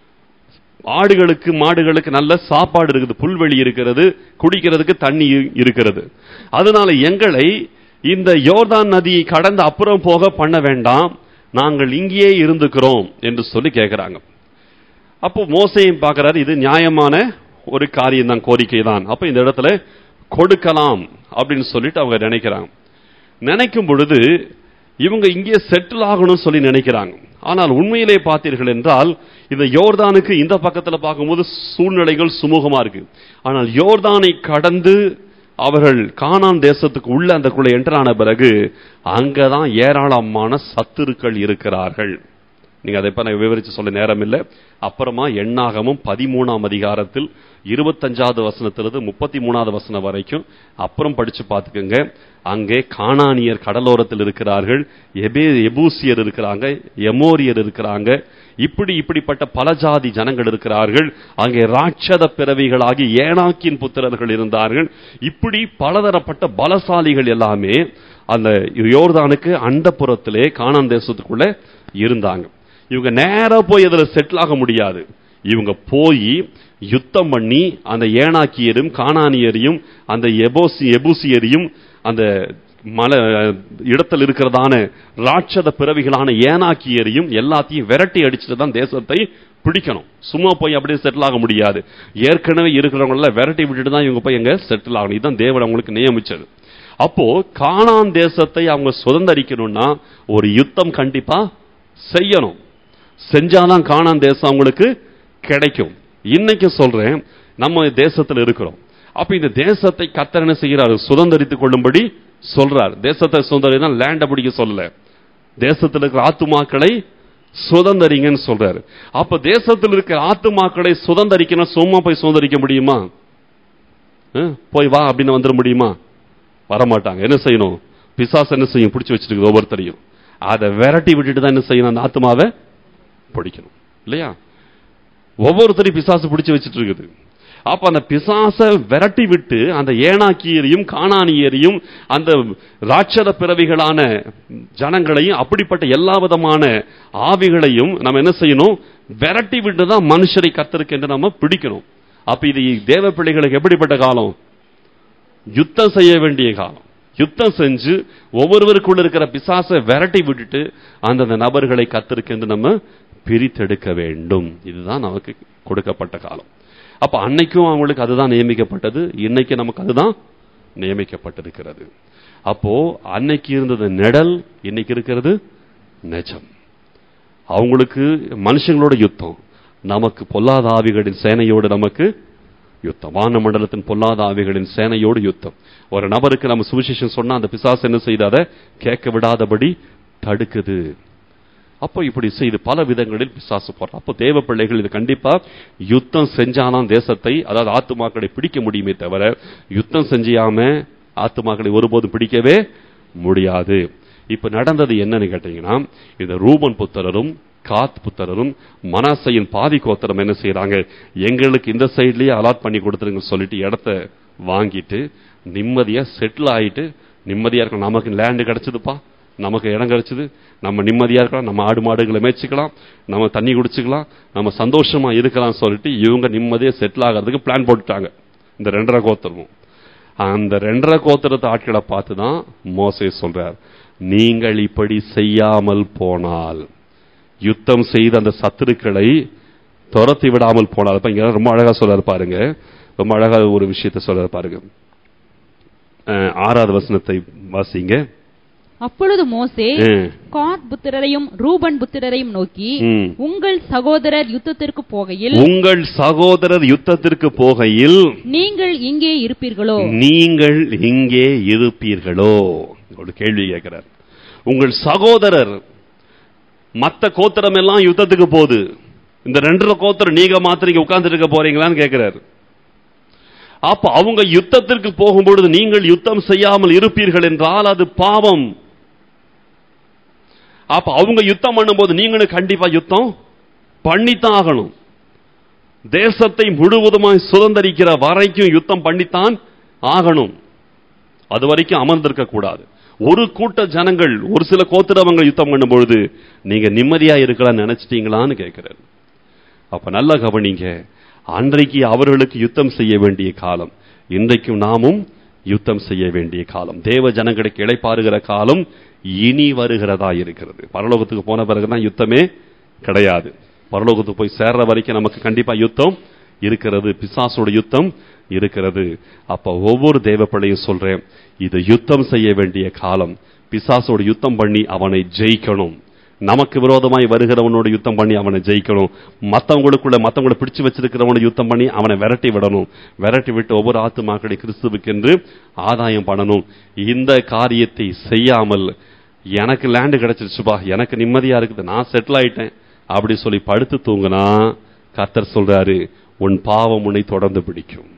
ஆடுகளுக்கு மாடுகளுக்கு நல்ல சாப்பாடு இருக்குது புல்வெளி இருக்கிறது குடிக்கிறதுக்கு தண்ணி இ- இருக்கிறது அதனால எங்களை இந்த யோர்தான் நதியை கடந்து அப்புறம் போக பண்ண வேண்டாம் நாங்கள் இங்கேயே இருந்துக்கிறோம் என்று சொல்லி கேட்கிறாங்க அப்போ மோசையும் பார்க்கறாரு இது நியாயமான ஒரு காரியம் தான் கோரிக்கை தான் அப்ப இந்த இடத்துல கொடுக்கலாம் அப்படின்னு சொல்லிட்டு அவங்க நினைக்கிறாங்க நினைக்கும் பொழுது இவங்க இங்கே செட்டில் ஆகணும்னு சொல்லி நினைக்கிறாங்க ஆனால் உண்மையிலே பார்த்தீர்கள் என்றால் இந்த யோர்தானுக்கு இந்த பக்கத்துல பார்க்கும்போது சூழ்நிலைகள் சுமூகமா இருக்கு ஆனால் யோர்தானை கடந்து அவர்கள் கானான் தேசத்துக்கு உள்ள அந்தக்குள்ள என்டரான பிறகு அங்கதான் ஏராளமான சத்துருக்கள் இருக்கிறார்கள் நீங்க அதை இப்ப நான் விவரிச்சு சொல்ல நேரம் இல்லை அப்புறமா எண்ணாகமும் பதிமூணாம் அதிகாரத்தில் இருபத்தஞ்சாவது வசனத்திலிருந்து முப்பத்தி மூணாவது வசனம் வரைக்கும் அப்புறம் படிச்சு பார்த்துக்கோங்க அங்கே கானானியர் கடலோரத்தில் இருக்கிறார்கள் எபே எபூசியர் இருக்கிறாங்க எமோரியர் இருக்கிறாங்க இப்படி இப்படிப்பட்ட பல ஜாதி ஜனங்கள் இருக்கிறார்கள் அங்கே ராட்சத பிறவிகளாகி ஏனாக்கின் புத்திரர்கள் இருந்தார்கள் இப்படி பலதரப்பட்ட பலசாலிகள் எல்லாமே அந்த யோர்தானுக்கு அண்டப்புறத்திலே கானான் தேசத்துக்குள்ள இருந்தாங்க இவங்க நேரா போய் அதுல செட்டில் ஆக முடியாது இவங்க போய் யுத்தம் பண்ணி அந்த ஏனாக்கியரும் கானானியரையும் அந்த எபோசி எபூசியரையும் அந்த மலை இடத்தில் இருக்கிறதான ராட்சத பிறவிகளான ஏனாக்கியரையும் எல்லாத்தையும் விரட்டி அடிச்சுட்டு தான் தேசத்தை பிடிக்கணும் சும்மா போய் அப்படியே செட்டில் ஆக முடியாது ஏற்கனவே இருக்கிறவங்கள விரட்டி விட்டுட்டு தான் இவங்க போய் எங்க செட்டில் ஆகணும் இதுதான் தேவன் அவங்களுக்கு நியமிச்சது அப்போ கானான் தேசத்தை அவங்க சுதந்திரிக்கணும்னா ஒரு யுத்தம் கண்டிப்பா செய்யணும் செஞ்சாதான் காணான் தேசம் அவங்களுக்கு கிடைக்கும் இன்னைக்கு சொல்றேன் நம்ம தேசத்தில் இருக்கிறோம் அப்ப இந்த தேசத்தை கத்தர் என்ன செய்கிறார் சுதந்திரித்துக் கொள்ளும்படி சொல்றார் தேசத்தை சுதந்திரம் லேண்ட பிடிக்க சொல்லல தேசத்தில் இருக்கிற ஆத்துமாக்களை சுதந்திரிங்கன்னு சொல்றாரு அப்ப தேசத்தில் இருக்கிற ஆத்துமாக்களை சுதந்திரிக்கணும் சும்மா போய் சுதந்திரிக்க முடியுமா அஹ், போய் வா அப்படின்னு வந்துட முடியுமா வரமாட்டாங்க என்ன செய்யணும் பிசாசு என்ன செய்யும் பிடிச்சி வச்சிருக்கு ஒவ்வொருத்தரையும் அதை விரட்டி விட்டுட்டு தான் என்ன செய்யணும் அந்த ஆத்மாவை பிடிக்கணும் இல்லையா ஒவ்வொருத்தரையும் பிசாசு பிடிச்சு வச்சிட்டு இருக்குது அப்ப அந்த பிசாச விரட்டி விட்டு அந்த ஏனாக்கியரையும் காணானியரையும் அந்த ராட்சத பிறவிகளான ஜனங்களையும் அப்படிப்பட்ட எல்லா விதமான ஆவிகளையும் நம்ம என்ன செய்யணும் விரட்டி விட்டு தான் மனுஷரை கத்தருக்கு என்று நம்ம பிடிக்கணும் அப்ப இது தேவ பிள்ளைகளுக்கு எப்படிப்பட்ட காலம் யுத்தம் செய்ய வேண்டிய காலம் யுத்தம் செஞ்சு ஒவ்வொருவருக்குள்ள இருக்கிற பிசாசை விரட்டி விட்டுட்டு அந்தந்த நபர்களை கத்திருக்கென்று நம்ம பிரித்தெடுக்க வேண்டும் இதுதான் நமக்கு கொடுக்கப்பட்ட காலம் அப்ப அன்னைக்கும் அவங்களுக்கு அதுதான் நியமிக்கப்பட்டது இன்னைக்கு நமக்கு அதுதான் நியமிக்கப்பட்டிருக்கிறது அப்போ அன்னைக்கு இருந்தது நிழல் இன்னைக்கு இருக்கிறது நிஜம் அவங்களுக்கு மனுஷங்களோட யுத்தம் நமக்கு பொல்லாத ஆவிகளின் சேனையோடு நமக்கு யுத்தம் வான மண்டலத்தின் பொல்லாத ஆவிகளின் சேனையோடு யுத்தம் ஒரு நபருக்கு நம்ம சுவிசேஷம் சொன்னா அந்த பிசாசு என்ன செய்தாத கேட்க விடாதபடி தடுக்குது அப்போ இப்படி செய்து பல விதங்களில் பிசாசு போடுறோம் அப்போ தேவ பிள்ளைகள் இது கண்டிப்பா யுத்தம் செஞ்சாலாம் தேசத்தை அதாவது ஆத்துமாக்களை பிடிக்க முடியுமே தவிர யுத்தம் செஞ்சியாம ஆத்துமாக்களை ஒருபோதும் பிடிக்கவே முடியாது இப்ப நடந்தது என்னன்னு கேட்டீங்கன்னா இந்த ரூபன் புத்திரரும் காத் புத்திரரும் மனாசையின் பாதி கோத்திரம் என்ன செய்யறாங்க எங்களுக்கு இந்த சைட்லயே அலாட் பண்ணி கொடுத்துருங்க சொல்லிட்டு இடத்த வாங்கிட்டு நிம்மதியா செட்டில் ஆயிட்டு நிம்மதியா இருக்க நமக்கு லேண்டு கிடைச்சதுப்பா நமக்கு இடம் கிடைச்சது நம்ம நிம்மதியா இருக்கலாம் நம்ம ஆடு மாடுகளை மேய்ச்சிக்கலாம் நம்ம தண்ணி குடிச்சுக்கலாம் நம்ம சந்தோஷமா இருக்கலாம் சொல்லிட்டு இவங்க நிம்மதியா செட்டில் ஆகிறதுக்கு பிளான் போட்டுட்டாங்க இந்த ரெண்டரை கோத்திரமும் அந்த ரெண்டரை கோத்திரத்து ஆட்களை பார்த்து தான் மோசே சொல்றார் நீங்கள் இப்படி செய்யாமல் போனால் யுத்தம் செய்த அந்த சத்துருக்களை துரத்தி விடாமல் போனால் இப்ப இங்க ரொம்ப அழகா சொல்றாரு பாருங்க ரொம்ப அழகா ஒரு விஷயத்தை சொல்றாரு பாருங்க அஹ், ஆறாவது வசனத்தை வாசிங்க அப்பொழுது மோசே ம். காத் புத்திரரையும் ரூபன் புத்திரரையும் நோக்கி ம். உங்கள் சகோதரர் யுத்தத்திற்கு போகையில் உங்கள் சகோதரர் யுத்தத்திற்கு போகையில் நீங்கள் இங்கே இருப்பீர்களோ நீங்கள் இங்கே இருப்பீர்களோ ஒரு கேள்வி கேட்கிறார் உங்கள் சகோதரர் மத்த கோத்திரம் எல்லாம் யுத்தத்துக்கு போகுது இந்த ரெண்டரை கோத்திரம் நீங்க மாத்திரம் இங்க உட்கார்ந்து இருக்க போறீங்களான்னு கேட்கிறார் அப்ப அவங்க யுத்தத்திற்கு போகும்பொழுது நீங்கள் யுத்தம் செய்யாமல் இருப்பீர்கள் என்றால் அது பாவம் அப்ப அவங்க யுத்தம் பண்ணும்போது நீங்களும் கண்டிப்பா யுத்தம் பண்ணித்தான் ஆகணும் தேசத்தை முழுவதுமாய் சுதந்திரிக்கிற வரைக்கும் யுத்தம் பண்ணித்தான் ஆகணும் அது வரைக்கும் அமர்ந்திருக்க கூடாது ஒரு கூட்ட ஜனங்கள் ஒரு சில கோத்திரவங்க யுத்தம் பண்ணும் பொழுது நீங்க நிம்மதியா இருக்கலாம்னு நினைச்சிட்டீங்களான்னு கேட்கிறார் அப்ப நல்லா கவனிங்க அன்றைக்கு அவர்களுக்கு யுத்தம் செய்ய வேண்டிய காலம் இன்றைக்கும் நாமும் யுத்தம் செய்ய வேண்டிய காலம் தேவ ஜனங்களுக்கு இளைப்பாறுகிற காலம் இனி வருகிறதா இருக்கிறது பரலோகத்துக்கு போன பிறகுதான் யுத்தமே கிடையாது பரலோகத்துக்கு போய் சேர்ற வரைக்கும் நமக்கு கண்டிப்பா யுத்தம் இருக்கிறது பிசாசோட யுத்தம் இருக்கிறது அப்ப ஒவ்வொரு தேவ பிள்ளையும் சொல்றேன் இது யுத்தம் செய்ய வேண்டிய காலம் பிசாசோட யுத்தம் பண்ணி அவனை ஜெயிக்கணும் நமக்கு விரோதமாய் வருகிறவனோட யுத்தம் பண்ணி அவனை ஜெயிக்கணும் மத்தவங்களுக்குள்ள மத்தவங்களை பிடிச்சு வச்சிருக்கிறவனை யுத்தம் பண்ணி அவனை விரட்டி விடணும் விரட்டி விட்டு ஒவ்வொரு ஆத்துமாக்களை கிறிஸ்துவுக்கென்று ஆதாயம் பண்ணணும் இந்த காரியத்தை செய்யாமல் எனக்கு லேண்டு கிடைச்சிருச்சுப்பா எனக்கு நிம்மதியா இருக்குது நான் செட்டில் ஆயிட்டேன் அப்படி சொல்லி படுத்து தூங்கினா கர்த்தர் சொல்றாரு உன் பாவம் உன்னை தொடர்ந்து பிடிக்கும்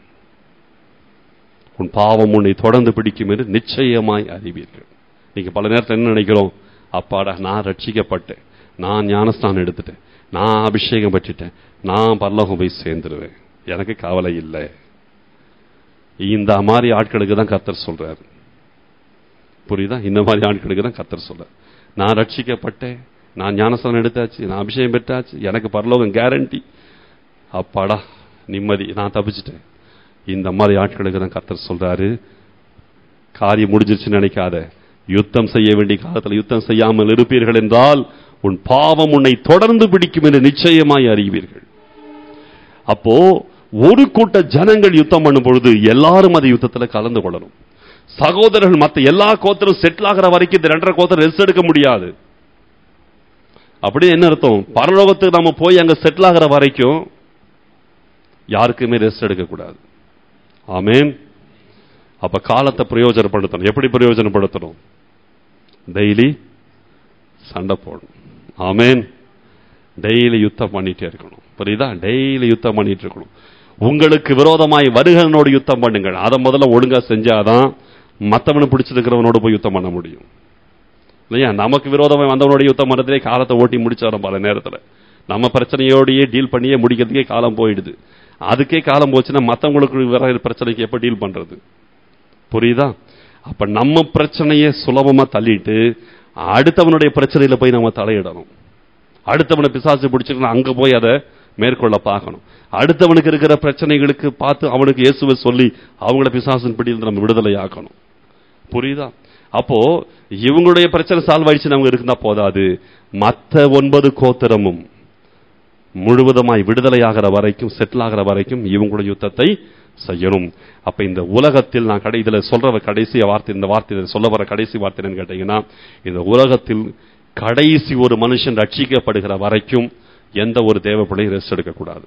உன் பாவம் உன்னை தொடர்ந்து பிடிக்கும் என்று நிச்சயமாய் அறிவீர்கள் நீங்க பல நேரத்தில் என்ன நினைக்கிறோம் அப்பாடா நான் ரட்சிக்கப்பட்டேன் நான் ஞானஸ்தானம் எடுத்துட்டேன் நான் அபிஷேகம் பெற்றுட்டேன் நான் பரலோகம் போய் சேர்ந்துருவேன் எனக்கு கவலை இல்லை இந்த மாதிரி ஆட்களுக்கு தான் கர்த்தர் சொல்றாரு புரியுதா இந்த மாதிரி ஆட்களுக்கு தான் கர்த்தர் சொல்றாரு நான் ரட்சிக்கப்பட்டேன் நான் ஞானஸ்தானம் எடுத்தாச்சு நான் அபிஷேகம் பெற்றாச்சு எனக்கு பரலோகம் கேரண்டி அப்பாடா நிம்மதி நான் தப்பிச்சிட்டேன் இந்த மாதிரி ஆட்களுக்கு தான் கர்த்தர் சொல்றாரு காரியம் முடிஞ்சிருச்சுன்னு நினைக்காத யுத்தம் செய்ய வேண்டிய காலத்தில் யுத்தம் செய்யாமல் இருப்பீர்கள் என்றால் உன் பாவம் உன்னை தொடர்ந்து பிடிக்கும் என்று நிச்சயமாய் அறிவீர்கள் அப்போ ஒரு கூட்ட ஜனங்கள் யுத்தம் பண்ணும் பொழுது எல்லாரும் அந்த யுத்தத்தில் கலந்து கொள்ளணும் சகோதரர்கள் மற்ற எல்லா கோத்தரும் செட்டில் ஆகிற வரைக்கும் இந்த ரெண்டரை கோத்தர் ரெஸ்ட் எடுக்க முடியாது அப்படி என்ன அர்த்தம் பரலோகத்துக்கு நம்ம போய் அங்க செட்டில் ஆகிற வரைக்கும் யாருக்குமே ரெஸ்ட் எடுக்க கூடாது ஆமேன் அப்ப காலத்தை பிரயோஜனப்படுத்தணும் எப்படி பிரயோஜனப்படுத்தணும் டெய்லி சண்டை போடணும் ஆமேன் டெய்லி யுத்தம் பண்ணிட்டே இருக்கணும் புரியுதா டெய்லி யுத்தம் பண்ணிட்டு இருக்கணும் உங்களுக்கு விரோதமாய் வருகிறனோடு யுத்தம் பண்ணுங்கள் அதை முதல்ல ஒழுங்கா செஞ்சாதான் மத்தவனை பிடிச்சிருக்கிறவனோடு போய் யுத்தம் பண்ண முடியும் இல்லையா நமக்கு விரோதமாய் வந்தவனோட யுத்தம் பண்ணுறதே காலத்தை ஓட்டி முடிச்சாரோம் பல நேரத்தில் நம்ம பிரச்சனையோடையே டீல் பண்ணியே முடிக்கிறதுக்கே காலம் போயிடுது அதுக்கே காலம் போச்சுன்னா மற்றவங்களுக்கு வர பிரச்சனைக்கு எப்போ டீல் பண்றது புரியுதா அப்ப நம்ம பிரச்சனையை சுலபமா தள்ளிட்டு அடுத்தவனுடைய பிரச்சனையில போய் நம்ம தலையிடணும் அடுத்தவனை பிசாசு பிடிச்சிருக்கணும் அங்க போய் அதை மேற்கொள்ள பார்க்கணும் அடுத்தவனுக்கு இருக்கிற பிரச்சனைகளுக்கு பார்த்து அவனுக்கு இயேசுவை சொல்லி அவங்கள பிசாசின் பிடியில் நம்ம விடுதலை ஆக்கணும் புரியுதா அப்போ இவங்களுடைய பிரச்சனை சால்வ் ஆயிடுச்சு அவங்க இருந்தா போதாது மற்ற ஒன்பது கோத்திரமும் முழுவதுமாய் விடுதலையாகிற வரைக்கும் செட்டில் ஆகிற வரைக்கும் இவங்களுடைய யுத்தத்தை செய்யணும் அப்ப இந்த உலகத்தில் நான் கடை இதுல சொல்ற கடைசி வார்த்தை இந்த வார்த்தை சொல்ல வர கடைசி வார்த்தை என்னன்னு கேட்டீங்கன்னா இந்த உலகத்தில் கடைசி ஒரு மனுஷன் ரட்சிக்கப்படுகிற வரைக்கும் எந்த ஒரு தேவைப்படையும் ரெஸ்ட் எடுக்கக்கூடாது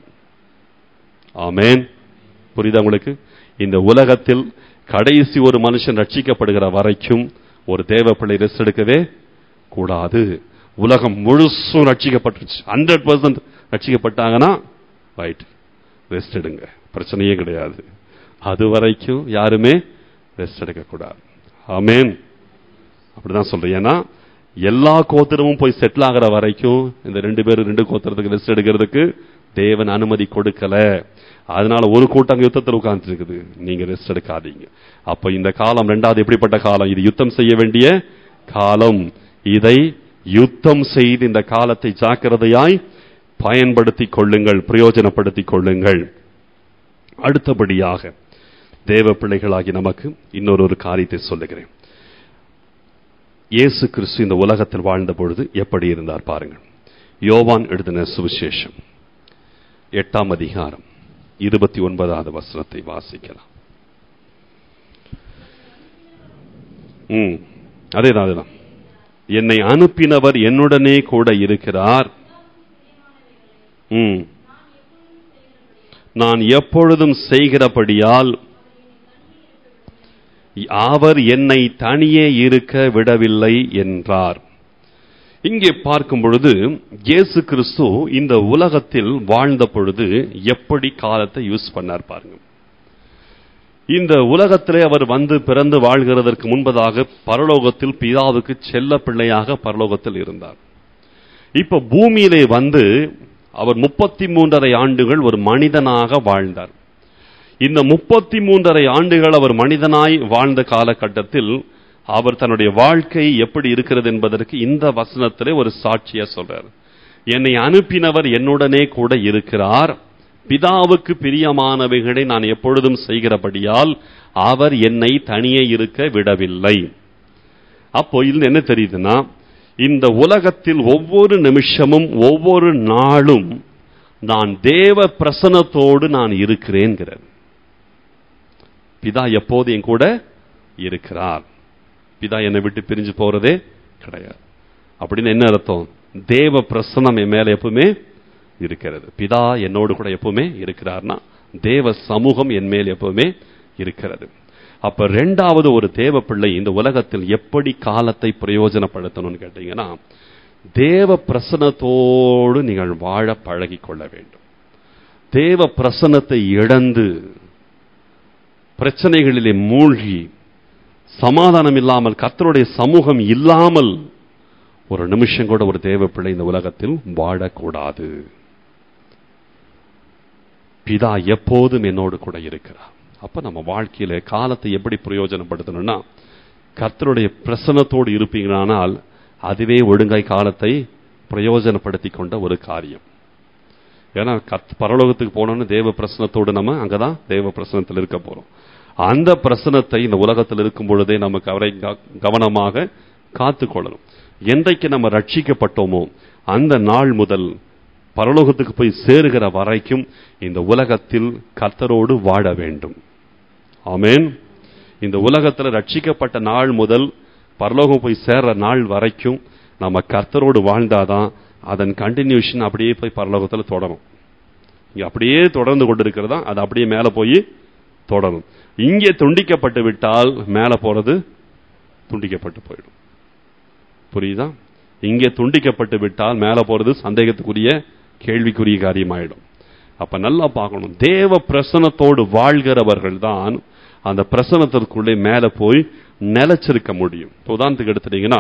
ஆமேன் புரியுதா உங்களுக்கு இந்த உலகத்தில் கடைசி ஒரு மனுஷன் ரட்சிக்கப்படுகிற வரைக்கும் ஒரு தேவப்பிள்ளை ரெஸ்ட் எடுக்கவே கூடாது உலகம் முழுசும் ரட்சிக்கப்பட்டுருச்சு ஹண்ட்ரட் பர்சன்ட் ரட்சிக்கப்பட்டாங்கன்னா ரைட் ரெஸ்ட் எடுங்க பிரச்சனையே கிடையாது அது வரைக்கும் யாருமே ரெஸ்ட் எடுக்கக்கூடாது ஆமேன் அப்படிதான் சொல்றேன் ஏன்னா எல்லா கோத்திரமும் போய் செட்டில் ஆகிற வரைக்கும் இந்த ரெண்டு பேரும் ரெண்டு கோத்திரத்துக்கு ரெஸ்ட் எடுக்கிறதுக்கு தேவன் அனுமதி கொடுக்கல அதனால ஒரு கூட்டம் யுத்தத்தில் உட்கார்ந்து இருக்குது நீங்க ரெஸ்ட் எடுக்காதீங்க அப்ப இந்த காலம் ரெண்டாவது எப்படிப்பட்ட காலம் இது யுத்தம் செய்ய வேண்டிய காலம் இதை யுத்தம் செய்து இந்த காலத்தை ஜாக்கிரதையாய் பயன்படுத்திக் கொள்ளுங்கள் பிரயோஜனப்படுத்திக் கொள்ளுங்கள் அடுத்தபடியாக தேவ பிள்ளைகளாகி நமக்கு இன்னொரு ஒரு காரியத்தை சொல்லுகிறேன் இயேசு கிறிஸ்து இந்த உலகத்தில் வாழ்ந்த பொழுது எப்படி இருந்தார் பாருங்கள் யோவான் எழுதின சுவிசேஷம் எட்டாம் அதிகாரம் இருபத்தி ஒன்பதாவது வசனத்தை வாசிக்கலாம் ம் அதேதான் அதேதான் என்னை அனுப்பினவர் என்னுடனே கூட இருக்கிறார் ம் நான் எப்பொழுதும் செய்கிறபடியால் அவர் என்னை தனியே இருக்க விடவில்லை என்றார் இங்கே பார்க்கும் பொழுது இயேசு கிறிஸ்து இந்த உலகத்தில் வாழ்ந்த பொழுது எப்படி காலத்தை யூஸ் பண்ணார் பாருங்க இந்த உலகத்திலே அவர் வந்து பிறந்து வாழ்கிறதற்கு முன்பதாக பரலோகத்தில் பிதாவுக்கு செல்ல பிள்ளையாக பரலோகத்தில் இருந்தார் இப்ப பூமியிலே வந்து அவர் முப்பத்தி மூன்றரை ஆண்டுகள் ஒரு மனிதனாக வாழ்ந்தார் இந்த முப்பத்தி மூன்றரை ஆண்டுகள் அவர் மனிதனாய் வாழ்ந்த காலகட்டத்தில் அவர் தன்னுடைய வாழ்க்கை எப்படி இருக்கிறது என்பதற்கு இந்த வசனத்திலே ஒரு சாட்சியா சொல்றார் என்னை அனுப்பினவர் என்னுடனே கூட இருக்கிறார் பிதாவுக்கு பிரியமானவைகளை நான் எப்பொழுதும் செய்கிறபடியால் அவர் என்னை தனியே இருக்க விடவில்லை அப்போ இதுல என்ன தெரியுதுன்னா இந்த உலகத்தில் ஒவ்வொரு நிமிஷமும் ஒவ்வொரு நாளும் நான் தேவ பிரசனத்தோடு நான் இருக்கிறேன்கிறார் பிதா எப்போது என் கூட இருக்கிறார் பிதா என்னை விட்டு பிரிஞ்சு போறதே கிடையாது அப்படின்னு என்ன அர்த்தம் தேவ பிரசனம் என் மேல எப்பவுமே இருக்கிறது பிதா என்னோடு கூட எப்பவுமே இருக்கிறார்னா தேவ சமூகம் என் மேல் எப்பவுமே இருக்கிறது அப்ப ரெண்டாவது ஒரு தேவ பிள்ளை இந்த உலகத்தில் எப்படி காலத்தை பிரயோஜனப்படுத்தணும்னு கேட்டீங்கன்னா தேவ பிரசனத்தோடு நீங்கள் வாழ பழகிக் கொள்ள வேண்டும் தேவ பிரசனத்தை இழந்து பிரச்சனைகளிலே மூழ்கி சமாதானம் இல்லாமல் கர்த்தருடைய சமூகம் இல்லாமல் ஒரு நிமிஷம் கூட ஒரு தேவ பிள்ளை இந்த உலகத்தில் வாழக்கூடாது பிதா எப்போதும் என்னோடு கூட இருக்கிறார் அப்ப நம்ம வாழ்க்கையில காலத்தை எப்படி பிரயோஜனப்படுத்தணும்னா கர்த்தருடைய பிரசனத்தோடு இருப்பீங்களானால் அதுவே ஒழுங்காய் காலத்தை பிரயோஜனப்படுத்தி கொண்ட ஒரு காரியம் ஏன்னா கத் பரலோகத்துக்கு போனோம்னு தேவ பிரசனத்தோடு நம்ம அங்கதான் தேவ பிரசனத்தில் இருக்க போறோம் அந்த பிரசனத்தை இந்த உலகத்தில் இருக்கும் பொழுதே நமக்கு அவரை க- கவனமாக காத்து கொள்ளணும் என்றைக்கு நம்ம ரட்சிக்கப்பட்டோமோ அந்த நாள் முதல் பரலோகத்துக்கு போய் சேருகிற வரைக்கும் இந்த உலகத்தில் கர்த்தரோடு வாழ வேண்டும் ஆமென் இந்த உலகத்தில் ரட்சிக்கப்பட்ட நாள் முதல் பரலோகம் போய் சேர்ற நாள் வரைக்கும் நம்ம கர்த்தரோடு வாழ்ந்தாதான் அதன் கண்டினியூஷன் அப்படியே போய் பரலோகத்தில் தொடரும் இங்க அப்படியே தொடர்ந்து கொண்டிருக்கிறதா அது அப்படியே மேலே போய் தொடரும் இங்கே துண்டிக்கப்பட்டு விட்டால் மேலே போறது துண்டிக்கப்பட்டு போயிடும் புரியுதா இங்கே துண்டிக்கப்பட்டு விட்டால் மேலே போறது சந்தேகத்துக்குரிய கேள்விக்குரிய காரியமாயிடும் அப்ப நல்லா பார்க்கணும் தேவ பிரசனத்தோடு வாழ்கிறவர்கள் தான் அந்த பிரசனத்திற்குள்ளே மேலே போய் நிலைச்சிருக்க முடியும் இப்ப உதாரணத்துக்கு எடுத்துட்டீங்கன்னா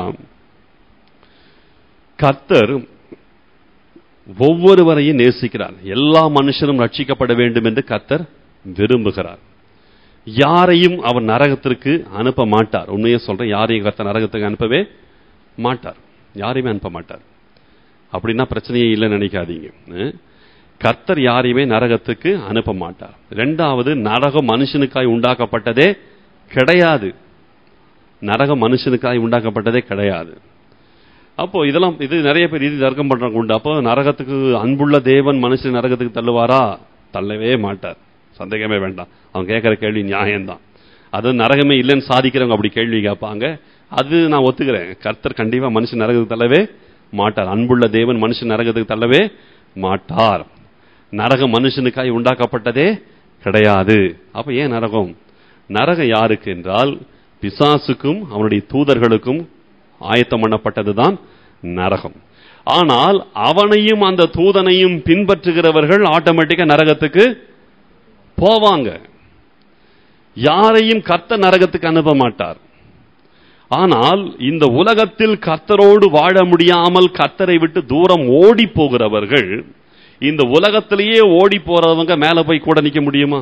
கர்த்தர் ஒவ்வொருவரையும் நேசிக்கிறார் எல்லா மனுஷரும் ரட்சிக்கப்பட வேண்டும் என்று கர்த்தர் விரும்புகிறார் யாரையும் அவர் நரகத்திற்கு அனுப்ப மாட்டார் உண்மையை சொல்றேன் யாரையும் கர்த்தர் நரகத்துக்கு அனுப்பவே மாட்டார் யாரையுமே அனுப்ப மாட்டார் அப்படின்னா பிரச்சனையே இல்லைன்னு நினைக்காதீங்க அஹ். கர்த்தர் யாரையுமே நரகத்துக்கு அனுப்ப மாட்டார் ரெண்டாவது நரகம் மனுஷனுக்காய் உண்டாக்கப்பட்டதே கிடையாது நரகம் மனுஷனுக்காய் உண்டாக்கப்பட்டதே கிடையாது அப்போ இதெல்லாம் இது நிறைய பேர் இது தர்க்கம் பண்றாங்க உண்டு அப்போ நரகத்துக்கு அன்புள்ள தேவன் மனுஷன் நரகத்துக்கு தள்ளுவாரா தள்ளவே மாட்டார் சந்தேகமே வேண்டாம் அவன் கேட்கிற கேள்வி நியாயம்தான் அது நரகமே இல்லைன்னு சாதிக்கிறவங்க அப்படி கேள்வி கேட்பாங்க அது நான் ஒத்துக்கிறேன் கர்த்தர் கண்டிப்பா மனுஷன் நரகத்துக்கு தள்ளவே மாட்டார் அன்புள்ள தேவன் மனுஷன் நரகத்துக்கு தள்ளவே மாட்டார் நரகம் மனுஷனுக்காய் உண்டாக்கப்பட்டதே கிடையாது அப்ப ஏன் நரகம் நரகம் யாருக்கு என்றால் பிசாசுக்கும் அவனுடைய தூதர்களுக்கும் ஆயத்தம் பண்ணப்பட்டதுதான் நரகம் ஆனால் அவனையும் அந்த தூதனையும் பின்பற்றுகிறவர்கள் ஆட்டோமேட்டிக்கா நரகத்துக்கு போவாங்க யாரையும் கர்த்த நரகத்துக்கு அனுப்ப மாட்டார் ஆனால் இந்த உலகத்தில் கர்த்தரோடு வாழ முடியாமல் கர்த்தரை விட்டு தூரம் ஓடி போகிறவர்கள் இந்த உலகத்திலேயே ஓடி போறவங்க மேல போய் கூட நிக்க முடியுமா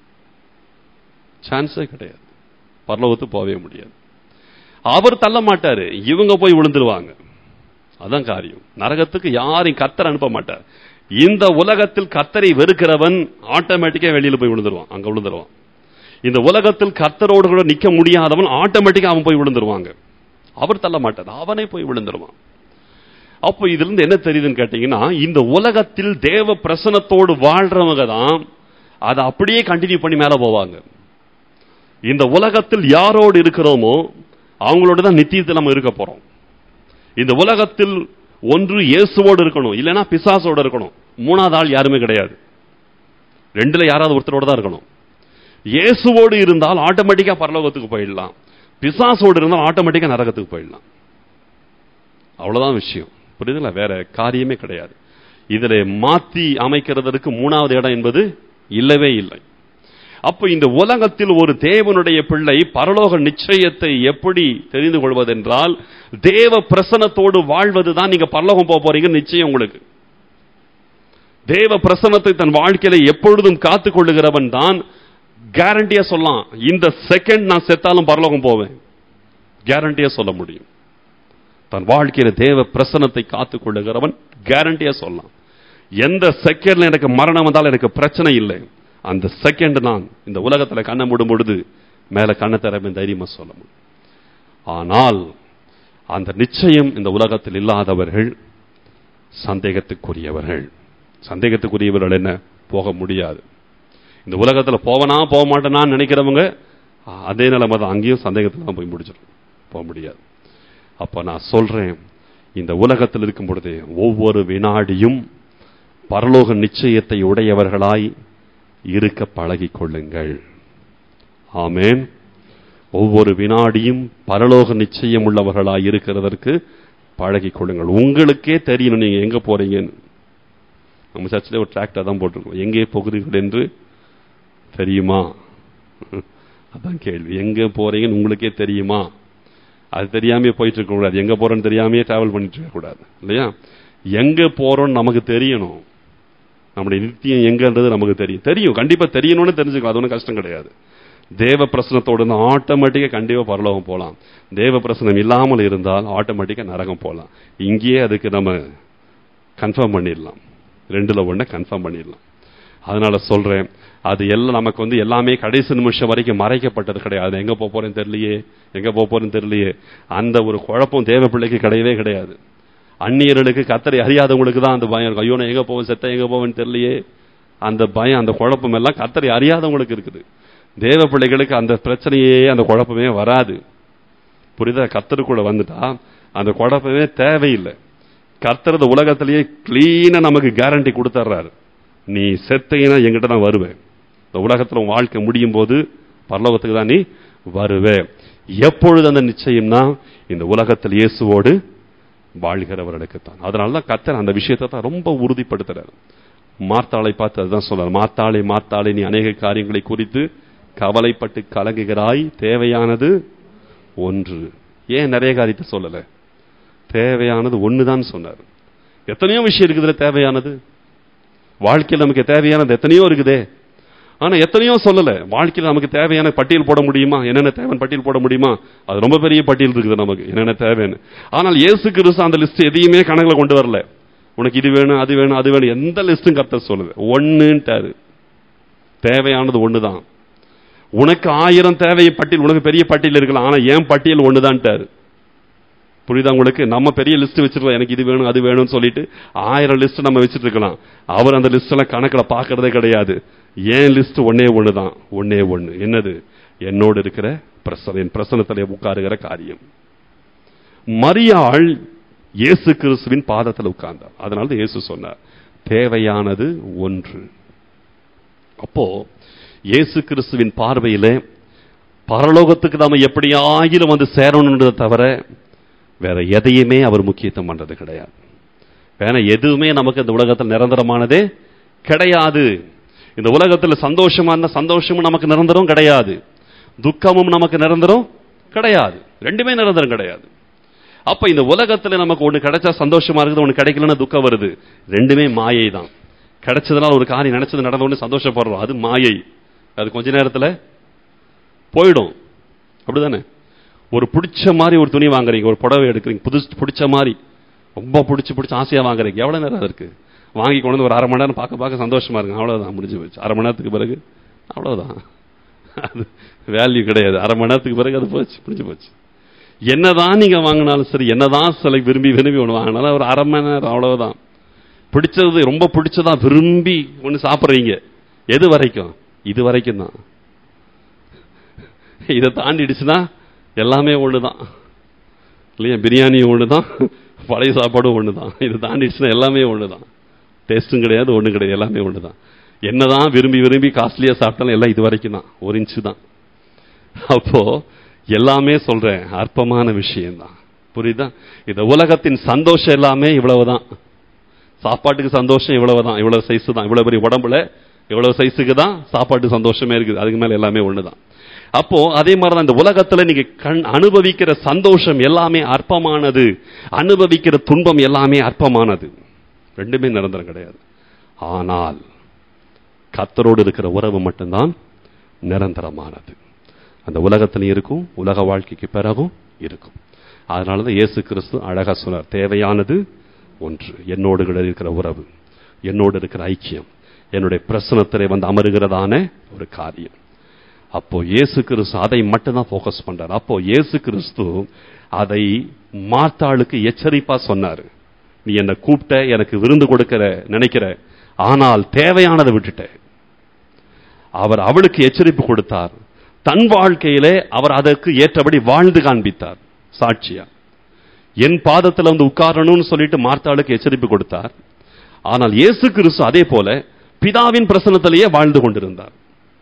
சான்ஸே கிடையாது பரலோகத்து போகவே முடியாது அவர் தள்ள மாட்டாரு இவங்க போய் விழுந்துருவாங்க அதான் காரியம் நரகத்துக்கு யாரையும் கத்தர் அனுப்ப மாட்டார் இந்த உலகத்தில் கத்தரை வெறுக்கிறவன் ஆட்டோமேட்டிக்கா வெளியில போய் விழுந்துருவான் அங்க விழுந்துருவான் இந்த உலகத்தில் கர்த்தரோடு கூட நிக்க முடியாதவன் ஆட்டோமேட்டிக்கா அவன் போய் விழுந்துருவாங்க அவர் தள்ள மாட்டார் அவனே போய் விழுந்துருவான் அப்போ இதுல இருந்து என்ன தெரியுதுன்னு கேட்டீங்கன்னா இந்த உலகத்தில் தேவ பிரசனத்தோடு வாழ்றவங்க தான் அதை அப்படியே கண்டினியூ பண்ணி மேல போவாங்க இந்த உலகத்தில் யாரோடு இருக்கிறோமோ அவங்களோட தான் நித்தியத்தில் நம்ம இருக்க போறோம் இந்த உலகத்தில் ஒன்று இயேசுவோடு இருக்கணும் இல்லைன்னா பிசாசோட இருக்கணும் மூணாவது ஆள் யாருமே கிடையாது ரெண்டுல யாராவது ஒருத்தரோட தான் இருக்கணும் இயேசுவோடு இருந்தால் ஆட்டோமேட்டிக்கா பரலோகத்துக்கு போயிடலாம் பிசாசோடு இருந்தால் ஆட்டோமேட்டிக்கா நரகத்துக்கு போயிடலாம் அவ்வளவுதான் விஷயம் புரியுதுங்களா வேற காரியமே கிடையாது இதில் மாத்தி அமைக்கிறதற்கு மூணாவது இடம் என்பது இல்லவே இல்லை அப்ப இந்த உலகத்தில் ஒரு தேவனுடைய பிள்ளை பரலோக நிச்சயத்தை எப்படி தெரிந்து கொள்வதென்றால் தேவ பிரசனத்தோடு வாழ்வதுதான் நீங்க பரலோகம் போக போறீங்க நிச்சயம் உங்களுக்கு தேவ பிரசனத்தை தன் வாழ்க்கையில எப்பொழுதும் காத்துக் கொள்ளுகிறவன் தான் கேரண்டியா சொல்லலாம் இந்த செகண்ட் நான் செத்தாலும் பரலோகம் போவேன் கேரண்டியா சொல்ல முடியும் தன் வாழ்க்கையில தேவ பிரசனத்தை காத்துக் கொள்ளுகிறவன் கேரண்டியா சொல்லலாம் எந்த செகண்ட்ல எனக்கு மரணம் வந்தாலும் எனக்கு பிரச்சனை இல்லை அந்த செகண்ட் நான் இந்த உலகத்துல கண்ணை மூடும் பொழுது மேல கண்ணை திறமை தைரியமா சொல்ல முடியும் ஆனால் அந்த நிச்சயம் இந்த உலகத்தில் இல்லாதவர்கள் சந்தேகத்துக்குரியவர்கள் சந்தேகத்துக்குரியவர்கள் என்ன போக முடியாது இந்த உலகத்துல போவனா போக மாட்டேனான்னு நினைக்கிறவங்க அதே நிலைமை தான் அங்கேயும் சந்தேகத்தில் தான் போய் முடிச்சிடும் போக முடியாது அப்ப நான் சொல்றேன் இந்த உலகத்தில் இருக்கும் பொழுது ஒவ்வொரு வினாடியும் பரலோக நிச்சயத்தை உடையவர்களாய் இருக்க பழகிக் கொள்ளுங்கள் ஆமேன் ஒவ்வொரு வினாடியும் பரலோக நிச்சயம் உள்ளவர்களாய் இருக்கிறதற்கு பழகிக் கொள்ளுங்கள் உங்களுக்கே தெரியணும் நீங்க எங்க போறீங்கன்னு நம்ம சர்ச்சில் ஒரு டிராக்டர் தான் போட்டிருக்கோம் எங்கே போகிறீர்கள் என்று தெரியுமா அதான் கேள்வி எங்க போறீங்கன்னு உங்களுக்கே தெரியுமா அது தெரியாமே போயிட்டு இருக்க கூடாது எங்க போறோம்னு தெரியாமையே டிராவல் பண்ணிட்டு இருக்க கூடாது இல்லையா எங்க போறோம்னு நமக்கு தெரியணும் நம்முடைய நித்தியம் எங்கன்றது நமக்கு தெரியும் தெரியும் கண்டிப்பா தெரியணும்னு தெரிஞ்சுக்கலாம் அது ஒன்றும் கஷ்டம் கிடையாது தேவ பிரசனத்தோடு ஆட்டோமேட்டிக்கா கண்டிப்பா பரலோகம் போகலாம் தேவ பிரசனம் இல்லாமல் இருந்தால் ஆட்டோமேட்டிக்கா நரகம் போகலாம் இங்கேயே அதுக்கு நம்ம கன்ஃபார்ம் பண்ணிடலாம் ரெண்டுல ஒண்ணு கன்ஃபார்ம் பண்ணிடலாம் அதனால சொல்றேன் அது எல்லாம் நமக்கு வந்து எல்லாமே கடைசி நிமிஷம் வரைக்கும் மறைக்கப்பட்டது கிடையாது எங்க போக போறேன்னு தெரியலையே எங்க போக போறேன்னு தெரியலையே அந்த ஒரு குழப்பம் தேவ பிள்ளைக்கு கிடையவே கிடையாது அந்நியர்களுக்கு கத்தரை அறியாதவங்களுக்கு தான் அந்த பயம் இருக்கும் ஐயோ நான் எங்க போவேன் செத்த எங்க போவேன்னு தெரியலையே அந்த பயம் அந்த குழப்பம் எல்லாம் கத்தரை அறியாதவங்களுக்கு இருக்குது தேவ பிள்ளைகளுக்கு அந்த பிரச்சனையே அந்த குழப்பமே வராது புரியுதா கத்தருக்குள்ள வந்துட்டா அந்த குழப்பமே தேவையில்லை கர்த்தர் இந்த உலகத்திலேயே கிளீனா நமக்கு கேரண்டி கொடுத்துட்றாரு நீ செத்தீங்கன்னா எங்கிட்ட தான் வருவேன் இந்த உலகத்துல உன் வாழ்க்கை முடியும் போது பரலோகத்துக்கு தான் நீ வருவே எப்பொழுது அந்த நிச்சயம்னா இந்த உலகத்தில் இயேசுவோடு வாழ்கிறவர்களுக்கு தான் அதனால தான் கத்தர் அந்த விஷயத்தை தான் ரொம்ப உறுதிப்படுத்துறாரு மார்த்தாளை பார்த்து அதுதான் சொல்றாரு மாத்தாளை மாத்தாளை நீ அநேக காரியங்களை குறித்து கவலைப்பட்டு கலங்குகிறாய் தேவையானது ஒன்று ஏன் நிறைய காரியத்தை சொல்லல தேவையானது ஒண்ணுதான் சொன்னார் எத்தனையோ விஷயம் இருக்குதுல தேவையானது வாழ்க்கையில் நமக்கு தேவையானது எத்தனையோ இருக்குதே ஆனா எத்தனையோ சொல்லல வாழ்க்கையில் நமக்கு தேவையான பட்டியல் போட முடியுமா என்னென்ன தேவையான பட்டியல் போட முடியுமா அது ரொம்ப பெரிய பட்டியல் இருக்குது நமக்கு என்னென்ன தேவைன்னு ஆனால் இயேசு கிறிஸ்து அந்த லிஸ்ட் எதையுமே கணக்குல கொண்டு வரல உனக்கு இது வேணும் அது வேணும் அது வேணும் எந்த லிஸ்டும் கர்த்தர் சொல்லுது ஒண்ணுன்ட்டாரு தேவையானது ஒண்ணுதான் உனக்கு ஆயிரம் தேவை பட்டியல் உனக்கு பெரிய பட்டியல் இருக்கலாம் ஆனா ஏன் பட்டியல் ஒண்ணுதான்ட்டாரு புரியுதா உங்களுக்கு நம்ம பெரிய லிஸ்ட் வச்சிருக்கோம் எனக்கு இது வேணும் அது வேணும்னு சொல்லிட்டு ஆயிரம் லிஸ்ட் நம்ம வச்சிட்டு இருக்கலாம் அவர் அந்த லிஸ்ட் எல்லாம் கணக்கில் பார்க்கறதே கிடையாது ஏன் லிஸ்ட் ஒன்னே ஒண்ணுதான் ஒன்னே ஒண்ணு என்னது என்னோடு இருக்கிற பிரசன என் பிரசனத்திலே உட்காருகிற காரியம் மரியாள் இயேசு கிறிஸ்துவின் பாதத்தில் உட்கார்ந்தார் அதனால தான் இயேசு சொன்னார் தேவையானது ஒன்று அப்போ இயேசு கிறிஸ்துவின் பார்வையில பரலோகத்துக்கு நாம எப்படியாயிலும் வந்து சேரணுன்றதை தவிர வேற எதையுமே அவர் முக்கியத்துவம் பண்றது கிடையாது வேற எதுவுமே நமக்கு இந்த உலகத்தில் நிரந்தரமானதே கிடையாது இந்த உலகத்தில் சந்தோஷமா இருந்தா சந்தோஷமும் நமக்கு நிரந்தரம் கிடையாது துக்கமும் நமக்கு நிரந்தரம் கிடையாது ரெண்டுமே நிரந்தரம் கிடையாது அப்ப இந்த உலகத்துல நமக்கு ஒண்ணு கிடைச்சா சந்தோஷமா இருக்குது ஒண்ணு கிடைக்கலன்னா துக்கம் வருது ரெண்டுமே மாயை தான் கிடைச்சதுனால ஒரு காரியம் நினைச்சது நடந்த உடனே சந்தோஷப்படுறோம் அது மாயை அது கொஞ்ச நேரத்துல போயிடும் அப்படிதானே ஒரு பிடிச்ச மாதிரி ஒரு துணி வாங்குறீங்க ஒரு புடவை எடுக்கிறீங்க புது பிடிச்ச மாதிரி ரொம்ப பிடிச்சி பிடிச்சி ஆசையா வாங்குறீங்க எவ்வளவு நேரம் இருக்கு வாங்கி கொண்டு வந்து ஒரு அரை மணி நேரம் பார்க்க பார்க்க சந்தோஷமா இருக்கு அவ்வளவுதான் முடிஞ்சு போச்சு அரை மணி நேரத்துக்கு பிறகு அவ்வளவுதான் அது வேல்யூ கிடையாது அரை மணி நேரத்துக்கு பிறகு அது போச்சு முடிஞ்சு போச்சு என்னதான் நீங்க வாங்கினாலும் சரி என்னதான் சிலை விரும்பி விரும்பி ஒன்று வாங்கினாலும் ஒரு அரை மணி நேரம் அவ்வளவுதான் பிடிச்சது ரொம்ப பிடிச்சதா விரும்பி ஒன்று சாப்பிட்றீங்க எது வரைக்கும் இது வரைக்கும் தான் இதை தாண்டிடுச்சுன்னா எல்லாமே ஒன்று தான் இல்லையா பிரியாணியும் ஒன்று தான் பழைய சாப்பாடும் ஒன்று தான் இதை தாண்டிடுச்சுன்னா எல்லாமே ஒன்று தான் டேஸ்ட்டும் கிடையாது ஒன்றும் கிடையாது எல்லாமே ஒன்று தான் என்னதான் விரும்பி விரும்பி காஸ்ட்லியாக சாப்பிட்டாலும் எல்லாம் இது வரைக்கும் தான் ஒரு இன்ச்சு தான் அப்போ எல்லாமே சொல்றேன் அற்பமான விஷயம்தான் புரியுதா இந்த உலகத்தின் சந்தோஷம் எல்லாமே இவ்வளவுதான் சாப்பாட்டுக்கு சந்தோஷம் இவ்வளவுதான் இவ்வளவு சைஸ் தான் இவ்வளவு பெரிய உடம்புல இவ்வளவு சைஸுக்கு தான் சாப்பாட்டு சந்தோஷமே இருக்குது அதுக்கு மேல எல்லாமே ஒண்ணுதான் அப்போ அதே மாதிரிதான் இந்த உலகத்துல நீங்க கண் அனுபவிக்கிற சந்தோஷம் எல்லாமே அற்பமானது அனுபவிக்கிற துன்பம் எல்லாமே அற்பமானது ரெண்டுமே நிரந்தரம் கிடையாது ஆனால் கத்தரோடு இருக்கிற உறவு மட்டும்தான் நிரந்தரமானது அந்த உலகத்திலும் இருக்கும் உலக வாழ்க்கைக்கு பிறகும் இருக்கும் அதனாலதான் இயேசு கிறிஸ்து அழகா சொன்னார் தேவையானது ஒன்று என்னோடு இருக்கிற உறவு என்னோடு இருக்கிற ஐக்கியம் என்னுடைய பிரசனத்திலே வந்து அமருகிறதான ஒரு காரியம் அப்போ இயேசு கிறிஸ்து அதை மட்டும் தான் ஃபோக்கஸ் பண்றார் அப்போ இயேசு கிறிஸ்து அதை மார்த்தாளுக்கு எச்சரிப்பா சொன்னாரு நீ என்ன கூப்பிட்ட எனக்கு விருந்து கொடுக்கிற நினைக்கிற ஆனால் தேவையானதை விட்டுட்ட அவர் அவளுக்கு எச்சரிப்பு கொடுத்தார் தன் வாழ்க்கையிலே அவர் அதற்கு ஏற்றபடி வாழ்ந்து காண்பித்தார் சாட்சியா என் பாதத்துல வந்து உட்காரணும்னு சொல்லிட்டு மார்த்தாளுக்கு எச்சரிப்பு கொடுத்தார் ஆனால் இயேசு கிறிஸ்து அதே போல பிதாவின் பிரசனத்திலேயே வாழ்ந்து கொண்டிருந்தார்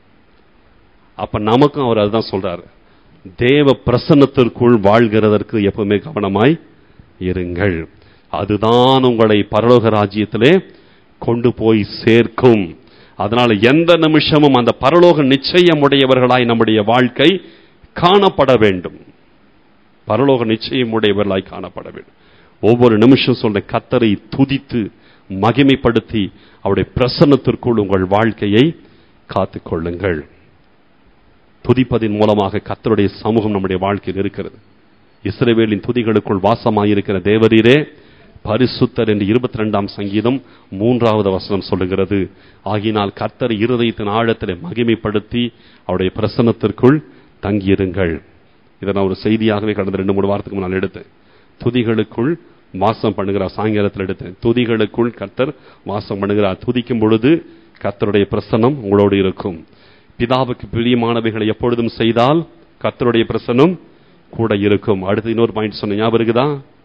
அப்ப நமக்கும் அவர் அதுதான் சொல்றாரு தேவ பிரசன்னத்திற்குள் வாழ்கிறதற்கு எப்பவுமே கவனமாய் இருங்கள் அதுதான் உங்களை பரலோக ராஜ்யத்திலே கொண்டு போய் சேர்க்கும் அதனால எந்த நிமிஷமும் அந்த பரலோக நிச்சயமுடையவர்களாய் நம்முடைய வாழ்க்கை காணப்பட வேண்டும் பரலோக நிச்சயமுடையவர்களாய் காணப்பட வேண்டும் ஒவ்வொரு நிமிஷம் சொல்ற கத்தரை துதித்து மகிமைப்படுத்தி அவருடைய பிரசன்னத்திற்குள் உங்கள் வாழ்க்கையை காத்துக்கொள்ளுங்கள் துதிப்பதின் மூலமாக கத்தருடைய சமூகம் நம்முடைய வாழ்க்கையில் இருக்கிறது இஸ்ரவேலின் துதிகளுக்குள் வாசமாயிருக்கிற தேவரீரே பரிசுத்தர் என்று இருபத்தி ரெண்டாம் சங்கீதம் மூன்றாவது வசனம் சொல்லுகிறது ஆகினால் கர்த்தர் இருதயத்தின் ஆழத்திலே மகிமைப்படுத்தி அவருடைய பிரசன்னத்திற்குள் தங்கியிருங்கள் இதை நான் ஒரு செய்தியாகவே கடந்த ரெண்டு மூணு வாரத்துக்கு முன்னால் எடுத்தேன் துதிகளுக்குள் வாசம் பண்ணுகிறார் சாயங்காலத்தில் எடுத்தேன் துதிகளுக்குள் கர்த்தர் வாசம் பண்ணுகிறார் துதிக்கும் பொழுது கர்த்தருடைய பிரசன்னம் உங்களோடு இருக்கும் பிதாவுக்கு பிரியமானவைகளை எப்பொழுதும் செய்தால் கர்த்தருடைய பிரசன்னம் கூட இருக்கும் அடுத்து இன்னொரு பாயிண்ட் சொன்னேன் ஞாபகம் இருக்குதா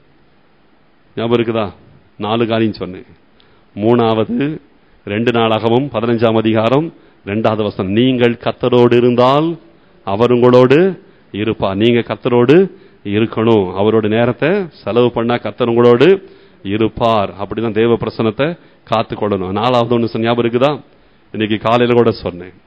ஞாபகம் இருக்குதா நாலு காரியம் சொன்னேன் மூணாவது ரெண்டு நாளாகவும் பதினஞ்சாம் அதிகாரம் ரெண்டாவது வசனம் நீங்கள் கத்தரோடு இருந்தால் அவர் உங்களோடு இருப்பார் நீங்க கத்தரோடு இருக்கணும் அவரோட நேரத்தை செலவு பண்ணா கத்தர் உங்களோடு இருப்பார் அப்படிதான் தேவ பிரசனத்தை காத்துக்கொள்ளணும் நாலாவது ஒன்று ஞாபகம் இருக்குதா இன்னைக்கு காலையில கூட சொன்னேன்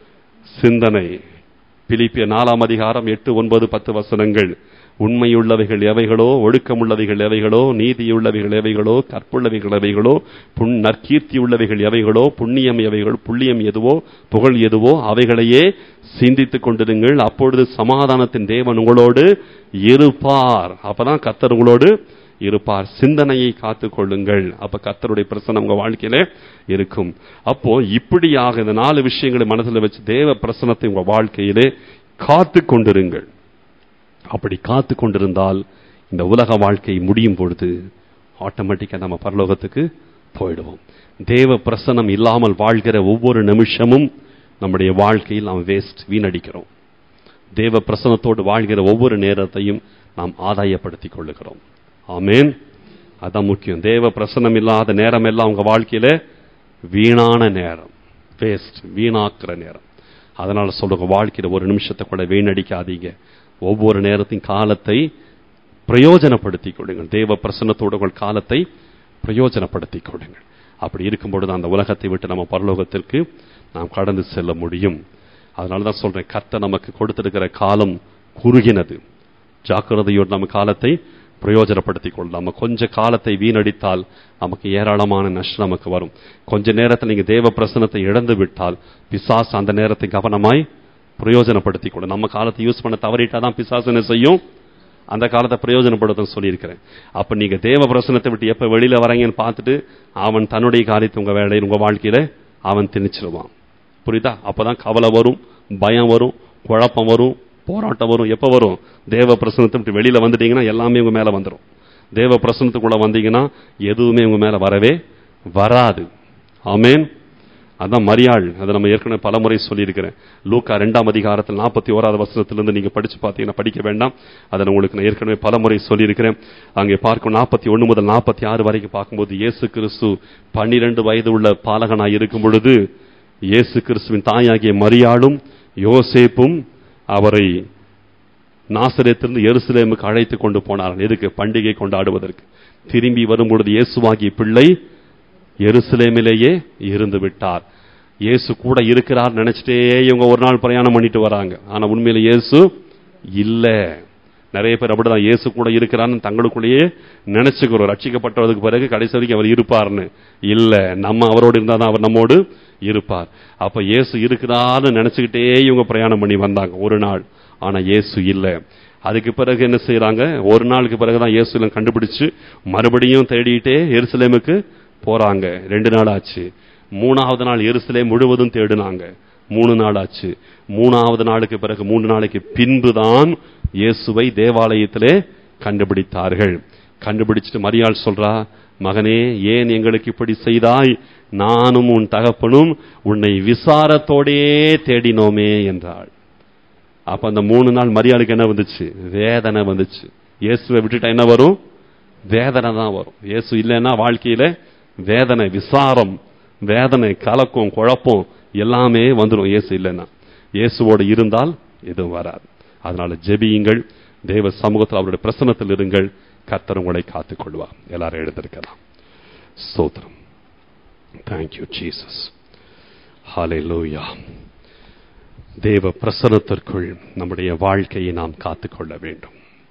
சிந்தனை பிலிப்பிய நாலாம் அதிகாரம் எட்டு ஒன்பது பத்து வசனங்கள் உண்மையுள்ளவைகள் எவைகளோ ஒழுக்கமுள்ளவைகள் எவைகளோ நீதியுள்ளவைகள் எவைகளோ கற்புள்ளவைகள் எவைகளோ புண் நற்கீர்த்தி உள்ளவைகள் எவைகளோ புண்ணியம் எவைகளோ புண்ணியம் எதுவோ புகழ் எதுவோ அவைகளையே சிந்தித்துக் கொண்டிருங்கள் அப்பொழுது சமாதானத்தின் தேவன் உங்களோடு இருப்பார் அப்பதான் கத்தர் உங்களோடு இருப்பார் சிந்தனையை காத்துக் கொள்ளுங்கள் அப்ப கத்தருடைய பிரசனம் உங்க வாழ்க்கையில இருக்கும் அப்போ இப்படியாக இந்த நாலு விஷயங்களை மனசுல வச்சு தேவ பிரசனத்தை உங்க வாழ்க்கையிலே காத்து கொண்டிருங்கள் அப்படி காத்து கொண்டிருந்தால் இந்த உலக வாழ்க்கை முடியும் பொழுது ஆட்டோமேட்டிக்கா நம்ம பரலோகத்துக்கு போயிடுவோம் தேவ பிரசனம் இல்லாமல் வாழ்கிற ஒவ்வொரு நிமிஷமும் நம்முடைய வாழ்க்கையில் நாம் வேஸ்ட் வீணடிக்கிறோம் தேவ பிரசனத்தோடு வாழ்கிற ஒவ்வொரு நேரத்தையும் நாம் ஆதாயப்படுத்திக் கொள்ளுகிறோம் ஆமேன் அதான் முக்கியம் தேவ பிரசனம் இல்லாத நேரம் எல்லாம் உங்க வாழ்க்கையில வீணான நேரம் வேஸ்ட் வீணாக்குற நேரம் அதனால சொல்லுங்க வாழ்க்கையில ஒரு நிமிஷத்தை கூட வீணடிக்காதீங்க ஒவ்வொரு நேரத்தின் காலத்தை பிரயோஜனப்படுத்திக் கொள்ளுங்கள் தேவ பிரசன்னத்தோடு உங்கள் காலத்தை பிரயோஜனப்படுத்திக் கொள்ளுங்கள் அப்படி இருக்கும் பொழுது அந்த உலகத்தை விட்டு நம்ம பரலோகத்திற்கு நாம் கடந்து செல்ல முடியும் அதனால தான் சொல்றேன் கர்த்தர் நமக்கு கொடுத்திருக்கிற காலம் குறுகினது ஜாக்கிரதையோடு நம்ம காலத்தை பிரயோஜனப்படுத்திக் கொள்ளலாம் நம்ம கொஞ்ச காலத்தை வீணடித்தால் நமக்கு ஏராளமான நஷ்டம் நமக்கு வரும் கொஞ்ச நேரத்தில் நீங்க தேவ பிரசனத்தை இழந்து விட்டால் பிசாசு அந்த நேரத்தை கவனமாய் பிரயோஜனப்படுத்திக் கொள்ளும் நம்ம காலத்தை யூஸ் பண்ண தவறிட்டா தான் பிசாசு என்ன செய்யும் அந்த காலத்தை பிரயோஜனப்படுத்த சொல்லியிருக்கிறேன் அப்ப நீங்க தேவ பிரசனத்தை விட்டு எப்ப வெளியில வரீங்கன்னு பார்த்துட்டு அவன் தன்னுடைய காரியத்தை உங்க வேலை உங்க வாழ்க்கையில அவன் திணிச்சிருவான் புரியுதா அப்பதான் கவலை வரும் பயம் வரும் குழப்பம் வரும் போராட்டம் வரும் எப்ப வரும் தேவ பிரசனத்தை விட்டு வெளியில வந்துட்டீங்கன்னா எல்லாமே உங்க மேல வந்துடும் தேவ பிரசனத்துக்குள்ள வந்தீங்கன்னா எதுவுமே உங்க மேல வரவே வராது ஆமேன் அதான் மரியாள் அதை நம்ம ஏற்கனவே பல முறை சொல்லியிருக்கிறேன் லூக்கா ரெண்டாம் அதிகாரத்தில் நாற்பத்தி ஓராவது வசனத்திலிருந்து நீங்க படிச்சு பார்த்தீங்கன்னா படிக்க வேண்டாம் அதை நான் உங்களுக்கு நான் ஏற்கனவே பல முறை சொல்லியிருக்கிறேன் அங்கே பார்க்கும் நாற்பத்தி ஒன்று முதல் நாற்பத்தி ஆறு வரைக்கும் பார்க்கும்போது இயேசு கிறிஸ்து பன்னிரண்டு வயது உள்ள பாலகனாய் இருக்கும் பொழுது இயேசு கிறிஸ்துவின் தாயாகிய மரியாளும் யோசேப்பும் அவரை நாசரத்திலிருந்து எருசலேமுக்கு அழைத்து கொண்டு போனார்கள் எதுக்கு பண்டிகை கொண்டாடுவதற்கு திரும்பி வரும்பொழுது இயேசுவாகிய பிள்ளை எருசலேமிலேயே இருந்து விட்டார் இயேசு கூட இருக்கிறார் நினைச்சிட்டே இவங்க ஒரு நாள் பிரயாணம் பண்ணிட்டு வராங்க ஆனா உண்மையில இயேசு இல்ல நிறைய பேர் அப்படிதான் இயேசு கூட இருக்கிறான்னு தங்களுக்குள்ளேயே நினைச்சுக்கிறோம் ரட்சிக்கப்பட்டதுக்கு பிறகு கடைசி வரைக்கும் அவர் இருப்பார்னு இல்ல நம்ம அவரோடு இருந்தா தான் அவர் நம்மோடு இருப்பார் அப்ப இயேசு இருக்கிறான்னு நினைச்சுக்கிட்டே இவங்க பிரயாணம் பண்ணி வந்தாங்க ஒரு நாள் ஆனா இயேசு இல்ல அதுக்கு பிறகு என்ன செய்யறாங்க ஒரு நாளுக்கு பிறகுதான் இயேசுலம் கண்டுபிடிச்சு மறுபடியும் தேடிட்டே எருசலேமுக்கு போறாங்க ரெண்டு நாள் ஆச்சு மூணாவது நாள் எருசலேம் முழுவதும் தேடினாங்க மூணு நாள் ஆச்சு மூணாவது நாளுக்கு பிறகு மூன்று நாளைக்கு பின்புதான் இயேசுவை தேவாலயத்திலே கண்டுபிடித்தார்கள் கண்டுபிடிச்சிட்டு மரியாள் சொல்றா மகனே ஏன் எங்களுக்கு இப்படி செய்தாய் நானும் உன் தகப்பனும் உன்னை விசாரத்தோடே தேடினோமே என்றாள் அப்ப அந்த மூணு நாள் மரியாளுக்கு என்ன வந்துச்சு வேதனை வந்துச்சு இயேசுவை விட்டுட்டா என்ன வரும் வேதனை தான் வரும் இயேசு இல்லைன்னா வாழ்க்கையில வேதனை விசாரம் வேதனை கலக்கம் குழப்பம் எல்லாமே வந்துடும் இயேசு இல்லைன்னா இயேசுவோடு இருந்தால் எதுவும் வராது அதனால ஜெபியுங்கள் தேவ சமூகத்தில் அவருடைய பிரசனத்தில் இருங்கள் கர்த்தர் உங்களை காத்துக் கொள்வார் எல்லாரும் எழுந்திருக்கலாம் ஸ்தோத்திரம் தேங்க்யூ ஜீசஸ் ஹalleluya தேவ பிரசனத்திற்குள் நம்முடைய வாழ்க்கையை நாம் காத்துக்கொள்ள வேண்டும்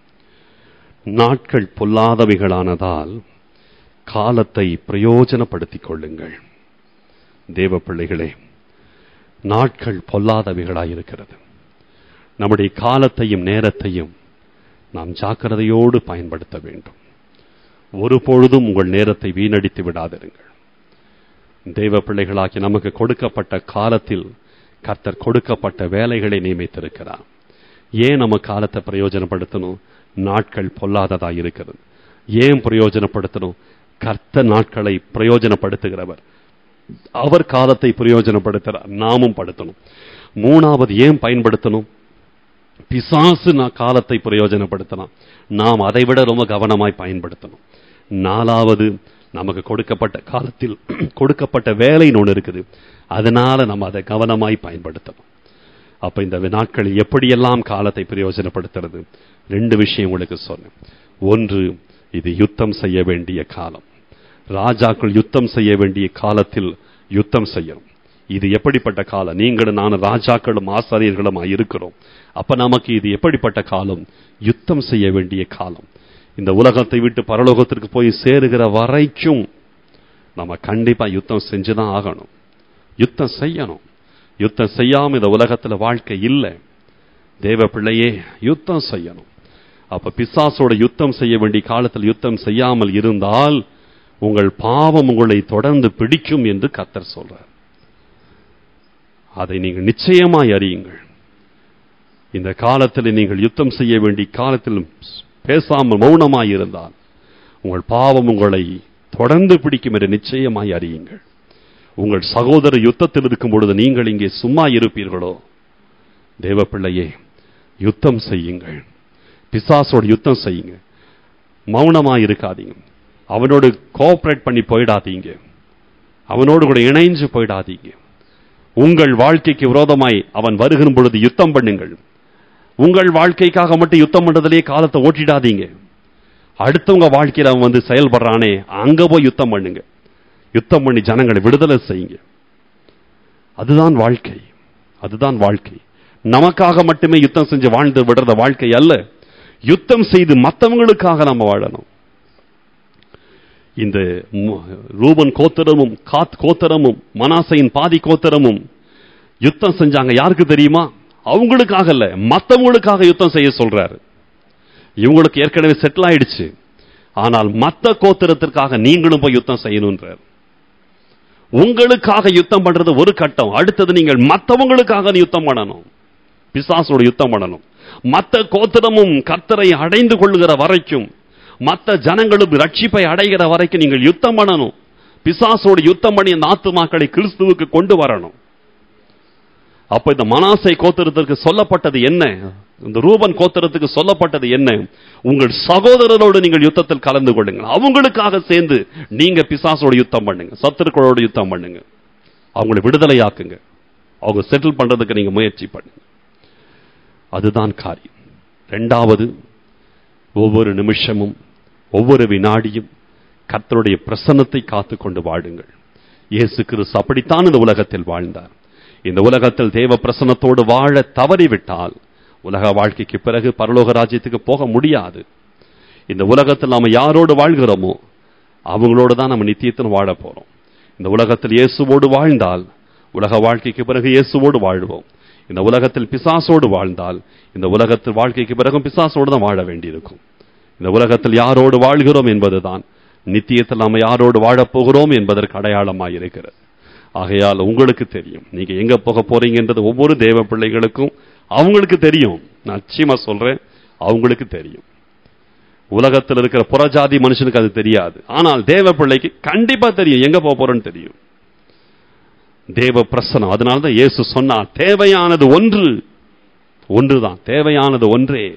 நாட்கள் பொல்லாதவைகளானதால் காலத்தை பிரயோஜனப்படுத்திக் கொள்ளுங்கள் தேவ பிள்ளைகளே நாட்கள் பொல்லாதவைகளாயிருக்கிறது நம்முடைய காலத்தையும் நேரத்தையும் நாம் ஜாக்கிரதையோடு பயன்படுத்த வேண்டும் ஒருபொழுதும் உங்கள் நேரத்தை வீணடித்து விடாதிருங்கள் தெய்வ பிள்ளைகளாக்கி நமக்கு கொடுக்கப்பட்ட காலத்தில் கர்த்தர் கொடுக்கப்பட்ட வேலைகளை நியமித்திருக்கிறார் ஏன் நம்ம காலத்தை பிரயோஜனப்படுத்தணும் நாட்கள் பொல்லாததா இருக்கிறது ஏன் பிரயோஜனப்படுத்தணும் கர்த்த நாட்களை பிரயோஜனப்படுத்துகிறவர் அவர் காலத்தை பிரயோஜனப்படுத்துகிறார் நாமும் படுத்தணும் மூணாவது ஏன் பயன்படுத்தணும் பிசாசு நான் காலத்தை பிரயோஜனப்படுத்தலாம் நாம் அதை விட ரொம்ப கவனமாய் பயன்படுத்தணும் நாலாவது நமக்கு கொடுக்கப்பட்ட காலத்தில் கொடுக்கப்பட்ட வேலைன்னு ஒன்று இருக்குது அதனால நம்ம அதை கவனமாய் பயன்படுத்தணும் அப்ப இந்த நாட்களில் எப்படியெல்லாம் காலத்தை பிரயோஜனப்படுத்துறது ரெண்டு விஷயம் உங்களுக்கு சொன்னேன் ஒன்று இது யுத்தம் செய்ய வேண்டிய காலம் ராஜாக்கள் யுத்தம் செய்ய வேண்டிய காலத்தில் யுத்தம் செய்யணும் இது எப்படிப்பட்ட காலம் நீங்களும் நான் ராஜாக்களும் ஆசாரியர்களும் இருக்கிறோம் அப்ப நமக்கு இது எப்படிப்பட்ட காலம் யுத்தம் செய்ய வேண்டிய காலம் இந்த உலகத்தை விட்டு பரலோகத்திற்கு போய் சேருகிற வரைக்கும் நம்ம கண்டிப்பா யுத்தம் செஞ்சுதான் ஆகணும் யுத்தம் செய்யணும் யுத்தம் செய்யாம இந்த உலகத்துல வாழ்க்கை இல்லை தேவ பிள்ளையே யுத்தம் செய்யணும் அப்ப பிசாசோட யுத்தம் செய்ய வேண்டிய காலத்தில் யுத்தம் செய்யாமல் இருந்தால் உங்கள் பாவம் உங்களை தொடர்ந்து பிடிக்கும் என்று கத்தர் சொல்றார் அதை நீங்கள் நிச்சயமாய் அறியுங்கள் இந்த காலத்தில் நீங்கள் யுத்தம் செய்ய வேண்டிய காலத்தில் பேசாமல் மௌனமாய் இருந்தால் உங்கள் பாவம் உங்களை தொடர்ந்து பிடிக்கும் என்று நிச்சயமாய் அறியுங்கள் உங்கள் சகோதரர் யுத்தத்தில் இருக்கும் பொழுது நீங்கள் இங்கே சும்மா இருப்பீர்களோ தேவ பிள்ளையே யுத்தம் செய்யுங்கள் பிசாசோடு யுத்தம் செய்யுங்க மௌனமாய் இருக்காதீங்க அவனோடு கோஆபரேட் பண்ணி போயிடாதீங்க அவனோடு கூட இணைஞ்சு போயிடாதீங்க உங்கள் வாழ்க்கைக்கு விரோதமாய் அவன் வருகிற பொழுது யுத்தம் பண்ணுங்கள் உங்கள் வாழ்க்கைக்காக மட்டும் யுத்தம் பண்றதுலயே காலத்தை ஓட்டிடாதீங்க அடுத்தவங்க வாழ்க்கையில அவன் வந்து செயல்படுறானே அங்க போய் யுத்தம் பண்ணுங்க யுத்தம் பண்ணி ஜனங்களை விடுதலை செய்யுங்க அதுதான் வாழ்க்கை அதுதான் வாழ்க்கை நமக்காக மட்டுமே யுத்தம் செஞ்சு வாழ்ந்து விடுறத வாழ்க்கை அல்ல யுத்தம் செய்து மற்றவங்களுக்காக நம்ம வாழணும் இந்த ரூபன் கோத்தரமும் காத் கோத்தரமும் மனாசையின் பாதி கோத்தரமும் யுத்தம் செஞ்சாங்க யாருக்கு தெரியுமா அவங்களுக்காக இல்ல மற்றவங்களுக்காக யுத்தம் செய்ய சொல்றாரு இவங்களுக்கு ஏற்கனவே செட்டில் ஆயிடுச்சு ஆனால் மத்த கோத்திரத்திற்காக நீங்களும் போய் யுத்தம் செய்யணும்ன்றார் உங்களுக்காக யுத்தம் பண்றது ஒரு கட்டம் அடுத்தது நீங்கள் மற்றவங்களுக்காக யுத்தம் பண்ணணும் பிசாசோட யுத்தம் பண்ணணும் மத்த கோத்திரமும் கர்த்தரை அடைந்து கொள்ளுகிற வரைக்கும் மற்ற ஜனங்களும் ரட்சிப்பை அடைகிற வரைக்கும் நீங்கள் யுத்தம் பண்ணணும் பிசாசோடு யுத்தம் பண்ணி அந்த ஆத்துமாக்களை கிறிஸ்துவுக்கு கொண்டு வரணும் அப்ப இந்த மனாசை கோத்திரத்திற்கு சொல்லப்பட்டது என்ன இந்த ரூபன் கோத்திரத்துக்கு சொல்லப்பட்டது என்ன உங்கள் சகோதரரோடு நீங்கள் யுத்தத்தில் கலந்து கொள்ளுங்கள் அவங்களுக்காக சேர்ந்து நீங்க பிசாசோட யுத்தம் பண்ணுங்க சத்துருக்களோடு யுத்தம் பண்ணுங்க அவங்களை விடுதலையாக்குங்க அவங்க செட்டில் பண்றதுக்கு நீங்க முயற்சி பண்ணுங்க அதுதான் காரியம் ரெண்டாவது ஒவ்வொரு நிமிஷமும் ஒவ்வொரு வினாடியும் கர்த்தருடைய பிரசன்னத்தை காத்துக்கொண்டு வாழுங்கள் இயேசு கிறிஸ்து அப்படித்தான் இந்த உலகத்தில் வாழ்ந்தார் இந்த உலகத்தில் தேவ பிரசன்னத்தோடு வாழ தவறிவிட்டால் உலக வாழ்க்கைக்கு பிறகு பரலோக ராஜ்யத்துக்கு போக முடியாது இந்த உலகத்தில் நாம யாரோடு வாழ்கிறோமோ அவங்களோடு தான் நம்ம நித்தியத்தில் வாழ போறோம் இந்த உலகத்தில் இயேசுவோடு வாழ்ந்தால் உலக வாழ்க்கைக்கு பிறகு இயேசுவோடு வாழ்வோம் இந்த உலகத்தில் பிசாசோடு வாழ்ந்தால் இந்த உலகத்தில் வாழ்க்கைக்கு பிறகும் பிசாசோடு தான் வாழ வேண்டியிருக்கும் இந்த உலகத்தில் யாரோடு வாழ்கிறோம் என்பதுதான் நித்தியத்தில் நாம் யாரோடு வாழப் போகிறோம் என்பதற்கு அடையாளமாக இருக்கிறது ஆகையால் உங்களுக்கு தெரியும் நீங்க எங்க போக போறீங்கன்றது ஒவ்வொரு தேவ பிள்ளைகளுக்கும் அவங்களுக்கு தெரியும் நான் நிச்சயமா சொல்றேன் அவங்களுக்கு தெரியும் உலகத்தில் இருக்கிற புறஜாதி மனுஷனுக்கு அது தெரியாது ஆனால் தேவ பிள்ளைக்கு கண்டிப்பா தெரியும் எங்க போக போறோன்னு தெரியும் தேவ பிரசனம் அதனாலதான் இயேசு சொன்னார் தேவையானது ஒன்று ஒன்றுதான் தேவையானது ஒன்றே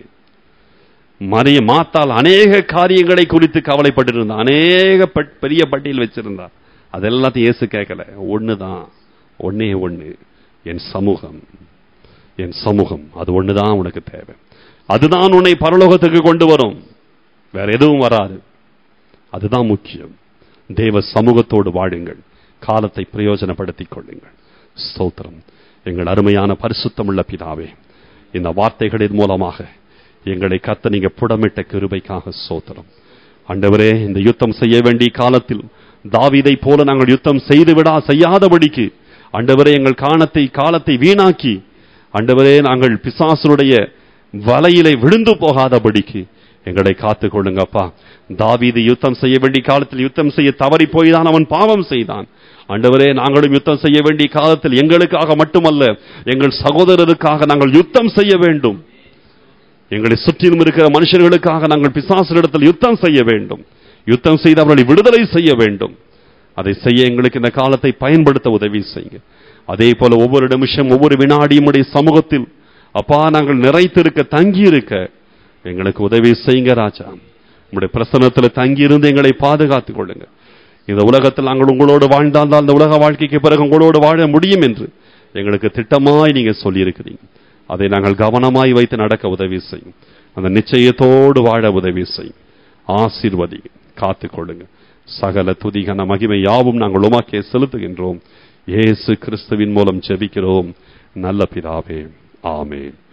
மரிய மாத்தால் அநேக காரியங்களை குறித்து கவலைப்பட்டிருந்தார் அநேக பட்- பெரிய பட்டியல் வச்சிருந்தார் அதெல்லாத்தையும் இயேசு கேட்கல ஒண்ணுதான் ஒண்ணே ஒண்ணு என் சமூகம் என் சமூகம் அது ஒண்ணுதான் உனக்கு தேவை அதுதான் உன்னை பரலோகத்துக்கு கொண்டு வரும் வேற எதுவும் வராது அதுதான் முக்கியம் தேவ சமூகத்தோடு வாழுங்கள் காலத்தை பிரயோஜனப்படுத்திக் கொள்ளுங்கள் ஸ்தோத்திரம் எங்கள் அருமையான பரிசுத்தமுள்ள பிதாவே இந்த வார்த்தைகளின் மூலமாக எங்களை கத்த நீங்க புடமிட்ட கிருபைக்காக ஸ்தோத்திரம் ஆண்டவரே இந்த யுத்தம் செய்ய வேண்டிய காலத்தில் தாவீதை போல நாங்கள் யுத்தம் செய்து விடா செய்யாதபடிக்கு ஆண்டவரே எங்கள் காணத்தை காலத்தை வீணாக்கி ஆண்டவரே நாங்கள் பிசாசனுடைய வலையிலே விழுந்து போகாதபடிக்கு எங்களை காத்துக் கொள்ளுங்கப்பா தாவீது யுத்தம் செய்ய வேண்டிய காலத்தில் யுத்தம் செய்ய தவறி போய்தான் அவன் பாவம் செய்தான் ஆண்டவரே நாங்களும் யுத்தம் செய்ய வேண்டிய காலத்தில் எங்களுக்காக மட்டுமல்ல எங்கள் சகோதரருக்காக நாங்கள் யுத்தம் செய்ய வேண்டும் எங்களை சுற்றிலும் இருக்கிற மனுஷர்களுக்காக நாங்கள் பிசாசனிடத்தில் யுத்தம் செய்ய வேண்டும் யுத்தம் செய்து அவர்களை விடுதலை செய்ய வேண்டும் அதை செய்ய எங்களுக்கு இந்த காலத்தை பயன்படுத்த உதவி செய்யுங்க அதே போல ஒவ்வொரு நிமிஷம் ஒவ்வொரு வினாடியும் உடைய சமூகத்தில் அப்பா நாங்கள் நிறைத்திருக்க தங்கி இருக்க எங்களுக்கு உதவி செய்யுங்க ராஜா உங்களுடைய பிரசனத்தில் தங்கி இருந்து எங்களை பாதுகாத்துக் கொள்ளுங்க இந்த உலகத்தில் நாங்கள் உங்களோடு வாழ்ந்தால் தான் அந்த உலக வாழ்க்கைக்கு பிறகு உங்களோடு வாழ முடியும் என்று எங்களுக்கு திட்டமாய் நீங்க சொல்லியிருக்கிறீங்க அதை நாங்கள் கவனமாய் வைத்து நடக்க உதவி செய்யும் அந்த நிச்சயத்தோடு வாழ உதவி செய்யும் ஆசீர்வதி காத்துக் கொள்ளுங்க சகல துதிகன மகிமை யாவும் நாங்கள் உமாக்கே செலுத்துகின்றோம் இயேசு கிறிஸ்துவின் மூலம் ஜெபிக்கிறோம் நல்ல பிதாவே ஆமென்